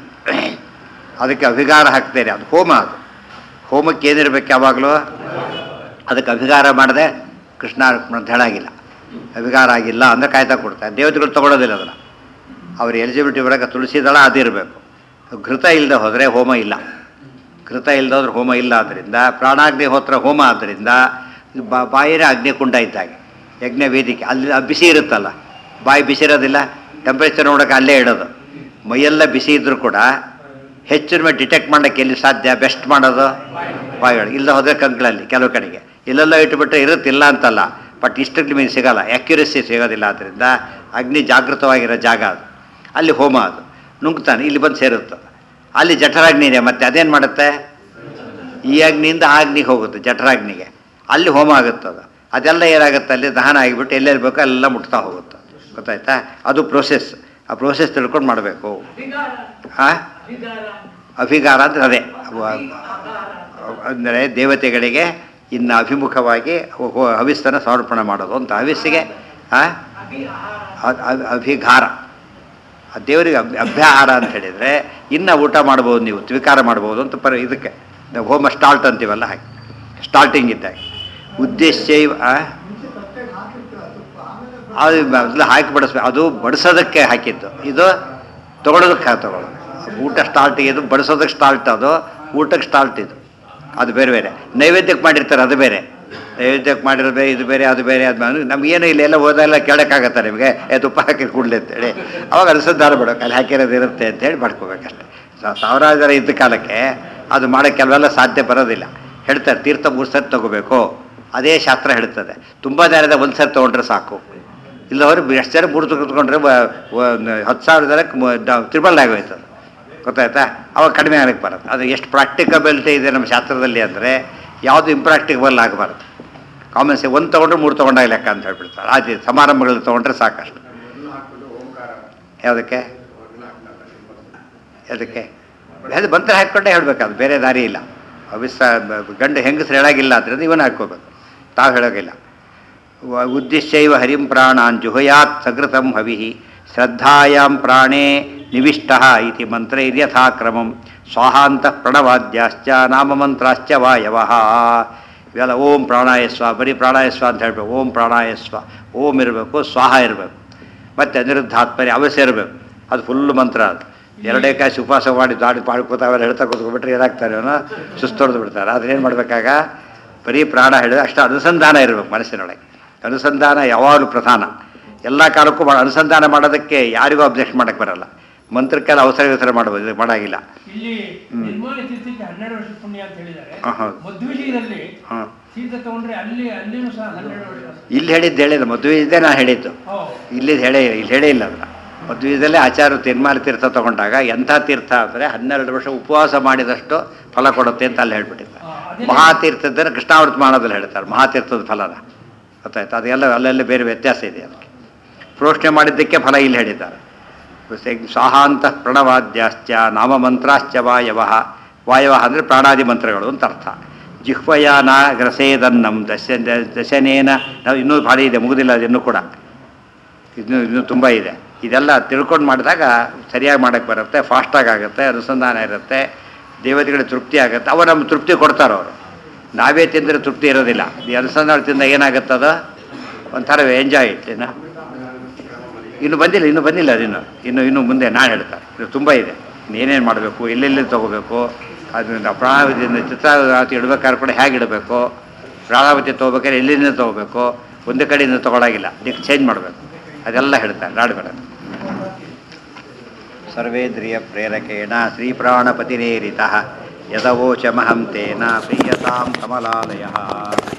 ಅದಕ್ಕೆ ಅಭಿಗಾರ ಹಾಕ್ತೇನೆ ಅದು ಹೋಮ ಅದು ಹೋಮಕ್ಕೆ ಏನಿರ್ಬೇಕು ಯಾವಾಗಲೂ ಅದಕ್ಕೆ ಅಭಿಗಾರ ಮಾಡದೆ ಕೃಷ್ಣ ಅಂತ ಹೇಳಾಗಿಲ್ಲ ಅಭಿಗಾರ ಆಗಿಲ್ಲ ಅಂದರೆ ಕಾಯ್ತಾ ಕೊಡ್ತಾರೆ ದೇವತೆಗಳು ತಗೊಳ್ಳೋದಿಲ್ಲ ಅದನ್ನು ಅವ್ರ ಎಲಿಜಿಬಿಲಿಟಿ ಬರೋಕೆ ತುಳಸಿ ದಳ ಅದಿರಬೇಕು ಘೃತ ಇಲ್ಲದೆ ಹೋದರೆ ಹೋಮ ಇಲ್ಲ ಘೃತ ಇಲ್ಲದೆ ಹೋದ್ರೆ ಹೋಮ ಇಲ್ಲ ಆದ್ದರಿಂದ ಪ್ರಾಣಾಗ್ನಿ ಹೋತ್ರ ಹೋಮ ಆದ್ದರಿಂದ ಬಾ ಬಾಯಿನ ಅಗ್ನಿಕುಂಡ ಇದ್ದಾಗೆ ಯಜ್ಞ ವೇದಿಕೆ ಅಲ್ಲಿ ಆ ಬಿಸಿ ಇರುತ್ತಲ್ಲ ಬಾಯಿ ಬಿಸಿ ಇರೋದಿಲ್ಲ ಟೆಂಪ್ರೇಚರ್ ನೋಡೋಕೆ ಅಲ್ಲೇ ಇಡೋದು ಮೈಯೆಲ್ಲ ಬಿಸಿ ಇದ್ದರೂ ಕೂಡ ಹೆಚ್ಚಿನ ಮೇಲೆ ಡಿಟೆಕ್ಟ್ ಮಾಡೋಕ್ಕೆ ಎಲ್ಲಿ ಸಾಧ್ಯ ಬೆಸ್ಟ್ ಮಾಡೋದು ಬಾಯಿಯೊಳಗೆ ಇಲ್ಲ ಹೋದರೆ ಕಂಕ್ಳಲ್ಲಿ ಕೆಲವು ಕಡೆಗೆ ಇಲ್ಲೆಲ್ಲ ಇಟ್ಟುಬಿಟ್ರೆ ಇರುತ್ತಿಲ್ಲ ಅಂತಲ್ಲ ಬಟ್ ಇಷ್ಟಕ್ಕೆ ನಿಮಗೆ ಸಿಗಲ್ಲ ಆ್ಯಕ್ಯುರಸಿ ಸಿಗೋದಿಲ್ಲ ಆದ್ದರಿಂದ ಅಗ್ನಿ ಜಾಗೃತವಾಗಿರೋ ಜಾಗ ಅದು ಅಲ್ಲಿ ಹೋಮ ಅದು ನುಗ್ತಾನೆ ಇಲ್ಲಿ ಬಂದು ಸೇರುತ್ತೆ ಅಲ್ಲಿ ಜಠರಾಗ್ನಿ ಇದೆ ಮತ್ತೆ ಅದೇನು ಮಾಡುತ್ತೆ ಈ ಅಗ್ನಿಯಿಂದ ಆ ಅಗ್ನಿಗೆ ಹೋಗುತ್ತೆ ಜಠರಾಗ್ನಿಗೆ ಅಲ್ಲಿ ಹೋಮ ಆಗುತ್ತೆ ಅದು ಅದೆಲ್ಲ ಏನಾಗುತ್ತೆ ಅಲ್ಲಿ ದಹನ ಆಗಿಬಿಟ್ಟು ಎಲ್ಲೆಲ್ಲಿ ಬೇಕೋ ಎಲ್ಲ ಮುಟ್ತಾ ಹೋಗುತ್ತೆ ಗೊತ್ತಾಯ್ತಾ ಅದು ಪ್ರೋಸೆಸ್ ಆ ಪ್ರೋಸೆಸ್ ತಿಳ್ಕೊಂಡು ಮಾಡಬೇಕು ಹಾಂ ಅಭಿಗಾರ ಅಂದರೆ ಅದೇ ಅಂದರೆ ದೇವತೆಗಳಿಗೆ ಇನ್ನು ಅಭಿಮುಖವಾಗಿ ಹೊ- ಹೊ- ಹವಿಸ್ಸನ್ನು ಸಮರ್ಪಣೆ ಮಾಡೋದು ಅಂತ ಹವಿಸ್ಸಿಗೆ ಆ? ಅ- ಅ- ಅಭಿಗಾರ ಆ ದೇವರಿಗೆ ಅಭ್ ಅಭ್ಯಾಹಾರ ಅಂತ ಹೇಳಿದರೆ ಇನ್ನು ಊಟ ಮಾಡ್ಬೋದು ನೀವು ಸ್ವೀಕಾರ ಮಾಡ್ಬೋದು ಅಂತ ಪರ ಇದಕ್ಕೆ ನಾವು ಹೋಮ ಸ್ಟಾಲ್ಟ್ ಅಂತೀವಲ್ಲ ಹಾಗೆ ಸ್ಟಾರ್ಟಿಂಗ್ ಇದ್ದಾಗ ಉದ್ದೇಶ ಅದು ಮೊದಲು ಹಾಕಿ ಬಡಿಸ್ಬೇಕು ಅದು ಬಡಿಸೋದಕ್ಕೆ ಹಾಕಿದ್ದು ಇದು ತೊಗೊಳೋದಕ್ಕೆ ತೊಗೊಳ್ಳೋದು ಊಟ ಸ್ಟಾರ್ಟ್ ಇದು ಬಡಿಸೋದಕ್ಕೆ ಸ್ಟಾರ್ಟ್ ಅದು ಊಟಕ್ಕೆ ಸ್ಟಾರ್ಟ್ ಇದು ಅದು ಬೇರೆ ಬೇರೆ ನೈವೇದ್ಯಕ್ಕೆ ಮಾಡಿರ್ತಾರೆ ಅದು ಬೇರೆ ನೈವೇದ್ಯಕ್ಕೆ ಮಾಡಿರೋದು ಬೇರೆ ಇದು ಬೇರೆ ಅದು ಬೇರೆ ಅದು ಬೇರೆ. ನಮಗೇನು ಇಲ್ಲ ಎಲ್ಲ ಹೋದೆಲ್ಲ ಕೇಳೋಕ್ಕಾಗತ್ತೆ ನಿಮಗೆ ಏ ತುಪ್ಪ ಹಾಕಿ ಕೂಡಲಿ ಅಂತೇಳಿ ಅವಾಗ ಅನುಸಂಧಾನ ಬಿಡೋಕೆ ಅಲ್ಲಿ ಹಾಕಿರೋದು ಇರುತ್ತೆ ಅಂತೇಳಿ ಮಾಡ್ಕೋಬೇಕಷ್ಟೆ ಸಾ- ಸಾವಿರಾರು ಜನ ಇದ್ದ ಕಾಲಕ್ಕೆ ಅದು ಮಾಡೋಕ್ಕೆ ಕೆಲವೆಲ್ಲ ಸಾಧ್ಯ ಬರೋದಿಲ್ಲ ಹೇಳ್ತಾರೆ ತೀರ್ಥ ಮೂರು ಸರಿ ತಗೋಬೇಕು ಅದೇ ಶಾಸ್ತ್ರ ಹೇಳ್ತದೆ ತುಂಬ ಜನದ ಒಂದು ಸರಿ ತೊಗೊಂಡ್ರೆ ಸಾಕು ಇಲ್ಲವರು ಎಷ್ಟು ಜನ ಮೂರು ತೆಗೆದುಕೊಂಡ್ರೆ ಹತ್ತು ಸಾವಿರ ಜನಕ್ಕೆ ತ್ರಿಬಲ್ ಆಗೋಯ್ತದೆ ಗೊತ್ತಾಯ್ತಾ ಅವಾಗ ಕಡಿಮೆ ಆಗಕ್ಕೆ ಬರುತ್ತೆ ಅದು ಎಷ್ಟು ಪ್ರಾಕ್ಟಿಕಬಿಲಿಟಿ ಇದೆ ನಮ್ಮ ಶಾಸ್ತ್ರದಲ್ಲಿ ಅಂದರೆ ಯಾವುದು ಇಂಪ್ರಾಕ್ಟಿಕಬಲ್ ಆಗಬಾರ್ದು ಕಾಮನ್ ಸೆ ಒಂದು ತೊಗೊಂಡ್ರೆ ಮೂರು ತೊಗೊಂಡಾಗ ಲೆಕ್ಕ ಅಂತ ಹೇಳ್ಬಿಡ್ತಾರೆ ಆಚೆ ಸಮಾರಂಭಗಳಲ್ಲಿ ತೊಗೊಂಡ್ರೆ ಸಾಕಷ್ಟು ಯಾವುದಕ್ಕೆ ಅದಕ್ಕೆ ಅದು ಬಂತರ ಹಾಕ್ಕೊಂಡೇ ಹೇಳ್ಬೇಕು ಅದು ಬೇರೆ ದಾರಿ ಇಲ್ಲ ಅವಿಸ ಗಂಡು ಹೆಂಗಸರು ಹೇಳಾಗಿಲ್ಲ ಆದ್ದರಿಂದ ಇವನು ಹಾಕ್ಕೋಬೇಕು ತಾವು ಹೇಳೋಗಿಲ್ಲ ವ- ಉದ್ದಿಶ್ಯೈವ ಹರಿಂ ಪ್ರಾಣಾನ್ ಜುಹುಯಾತ್ ಸಕೃತಂ ಹವಿ ಶ್ರದ್ಧಾಯಾಂ ಪ್ರಾಣೇ ನಿವಿಷ್ಟ ಇತಿ ಮಂತ್ರೈರ್ಯಥಾಕ್ರಮಂ ಸ್ವಾಹಾಂತ ಪ್ರಣವಾದ್ಯಾಶ್ಚ ನಾಮಮಂತ್ರಾಶ್ಚ ವಾಯವಃ ಇವೆಲ್ಲ ಓಂ ಪ್ರಾಣಾಯಸ್ವ ಬರೀ ಪ್ರಾಣಾಯಸ್ವ ಅಂತ ಹೇಳ್ಬೇಕು ಓಂ ಪ್ರಾಣಾಯಸ್ವ ಓಂ ಇರಬೇಕು ಸ್ವಾಹ ಇರಬೇಕು ಮತ್ತು ಅನಿರುದ್ಧಾತ್ಮರಿ ಅವಶ್ಯ ಇರಬೇಕು ಅದು ಫುಲ್ ಮಂತ್ರ ಅದು ಎರಡೇ ಕಾಸಿ ಉಪವಾಸ ಮಾಡಿ ದಾಡಿ ಮಾಡ್ಕೋತ ಅವೆಲ್ಲ ಹೇಳ್ತಾ ಕೂತ್ಕೊಂಡ್ಬಿಟ್ರೆ ಏನಾಗ್ತಾರೆ ಅವನು ಸುಸ್ತೊಡೆದು ಬಿಡ್ತಾರೆ ಆದ್ರೆ ಏನು ಮಾಡಬೇಕಾಗ ಬರೀ ಪ್ರಾಣ ಹೇಳಿದ್ರೆ ಅಷ್ಟು ಅನುಸಂಧಾನ ಇರಬೇಕು ಮನಸ್ಸಿನೊಳಗೆ ಅನುಸಂಧಾನ ಯಾವಾಗಲೂ ಪ್ರಧಾನ ಎಲ್ಲ ಕಾಲಕ್ಕೂ ಮಾಡ ಅನುಸಂಧಾನ ಮಾಡೋದಕ್ಕೆ ಯಾರಿಗೂ ಅಬ್ಜೆಕ್ಟ್ ಮಾಡೋಕ್ಕೆ ಬರಲ್ಲ ಮಂತ್ರಕ್ಕೆಲ್ಲ ಅವಸರ ಅವಸರ ಮಾಡ್ಬೋದು ಇದು ಮಾಡಾಗಿಲ್ಲ ಇಲ್ಲಿ ನಿರ್ಮಾಣ ತೀರ್ಥಕ್ಕೆ ಹನ್ನೆರಡು ವರ್ಷ ಪುಣ್ಯ ಅಂತ ಹೇಳಿದ್ದಾರೆ ಹ, ಹೌದು. ಮಧ್ವಿಜಯದಲ್ಲಿ ಹಾಂ ತೀರ್ಥ ತಗೊಂಡ್ರೆ ಅಲ್ಲಿ ಅಲ್ಲಿನೂ ಸಹ ಹನ್ನೆರಡು ವರ್ಷ ಇಲ್ಲಿ ಹೇಳಿದ್ದು ಹೇಳಿಲ್ಲ ಮದುವೆ ಇದ್ದೇ ನಾನು ಹೇಳಿದ್ದು ಓ ಇಲ್ಲಿ ಹೇಳೇ ಇಲ್ಲಿ ಹೇಳೇ ಇಲ್ಲ ಅದನ್ನ ಮದುವೆದಲ್ಲೇ ಆಚಾರ್ಯ ತೀರ್ಮಾನ ತೀರ್ಥ ತಗೊಂಡಾಗ ಎಂಥ ತೀರ್ಥ ಅಂದರೆ ಹನ್ನೆರಡು ವರ್ಷ ಉಪವಾಸ ಮಾಡಿದಷ್ಟು ಫಲ ಕೊಡುತ್ತೆ ಅಂತ ಅಲ್ಲಿ ಹೇಳ್ಬಿಟ್ಟಿದ್ದಾರೆ ಆ, ಅದೇ ಮಹಾತೀರ್ಥದ್ದನ್ನು ಕೃಷ್ಣಾವೃತ ಮಾಡೋದಲ್ಲಿ ಹೇಳ್ತಾರೆ ಮಹಾತೀರ್ಥದ ಫಲನ ಗೊತ್ತಾಯ್ತು ಅದೆಲ್ಲ ಅಲ್ಲೆಲ್ಲ ಬೇರೆ ವ್ಯತ್ಯಾಸ ಇದೆ ಅದಕ್ಕೆ ಪ್ರೋಷಣೆ ಮಾಡಿದ್ದಕ್ಕೆ ಫಲ ಇಲ್ಲಿ ಹೇಳಿದ್ದಾರೆ ಸಾಹಾಂತ ಪ್ರಣವಾದ್ಯಾಶ್ಚ ನಾಮಮಂತ್ರಾಶ್ಚ ವಾಯವ ವಾಯವ ಅಂದರೆ ಪ್ರಾಣಾದಿ ಮಂತ್ರಗಳು ಅಂತ ಅರ್ಥ ಜಿಹ್ವಯಾನ ಗ್ರಸೇದನ್ನಂ ದಶ ದಶನೇನ ನಾವು ಇನ್ನೂ ಭಾರಿ ಇದೆ ಮುಗುದಿಲ್ಲ ಅದು ಕೂಡ ಇನ್ನೂ ಇನ್ನೂ ತುಂಬ ಇದೆ ಇದೆಲ್ಲ ತಿಳ್ಕೊಂಡು ಮಾಡಿದಾಗ ಸರಿಯಾಗಿ ಮಾಡೋಕ್ಕೆ ಬರುತ್ತೆ ಫಾಸ್ಟಾಗಿ ಆಗುತ್ತೆ ಅನುಸಂಧಾನ ಇರುತ್ತೆ ದೇವತೆಗಳಿಗೆ ತೃಪ್ತಿ ಆಗುತ್ತೆ ಅವ ನಮ್ಮ ತೃಪ್ತಿ ಕೊಡ್ತಾರೆ ಅವರು ನಾವೇ ತಿಂದರೆ ತೃಪ್ತಿ ಇರೋದಿಲ್ಲ ಈ ಅನುಸಂಧಾನ ತಿಂದ ಏನಾಗುತ್ತದ ಒಂಥರ ಎಂಜಾಯ್ ಇಟ್ ಏನು ಇನ್ನು ಬಂದಿಲ್ಲ ಇನ್ನು ಬಂದಿಲ್ಲ ಅದಿನ್ನು ಇನ್ನು ಇನ್ನು ಮುಂದೆ ನಾನು ಹೇಳ್ತಾರೆ ಇದು ತುಂಬ ಇದೆ ಏನೇನು ಮಾಡಬೇಕು ಎಲ್ಲೆಲ್ಲಿ ತೊಗೋಬೇಕು ಅದರಿಂದ ಪ್ರಾಣಾವತಿಯಿಂದ ಚಿತ್ರಾವತಿ ಇಡಬೇಕಾದ್ರೆ ಕೂಡ ಹೇಗೆ ಇಡಬೇಕು ಪ್ರಾಣಾವತಿ ತೊಗೋಬೇಕಾದ್ರೆ ಎಲ್ಲಿಂದ ತೊಗೋಬೇಕು ಒಂದೇ ಕಡೆಯಿಂದ ತೊಗೊಳಾಗಿಲ್ಲ ದಿಕ್ಕು ಚೇಂಜ್ ಮಾಡಬೇಕು ಅದೆಲ್ಲ ಹೇಳ್ತಾರೆ ನಾಡುಗಳ ಸರ್ವೇಂದ್ರಿಯ ಪ್ರೇರಕೇಣ ಶ್ರೀಪ್ರಾಣಪತಿರೇರಿತ ಯದವೋಚಮಹಂ ತೇನ ಪ್ರೀಯತಾಂ ಕಮಲಾಲಯ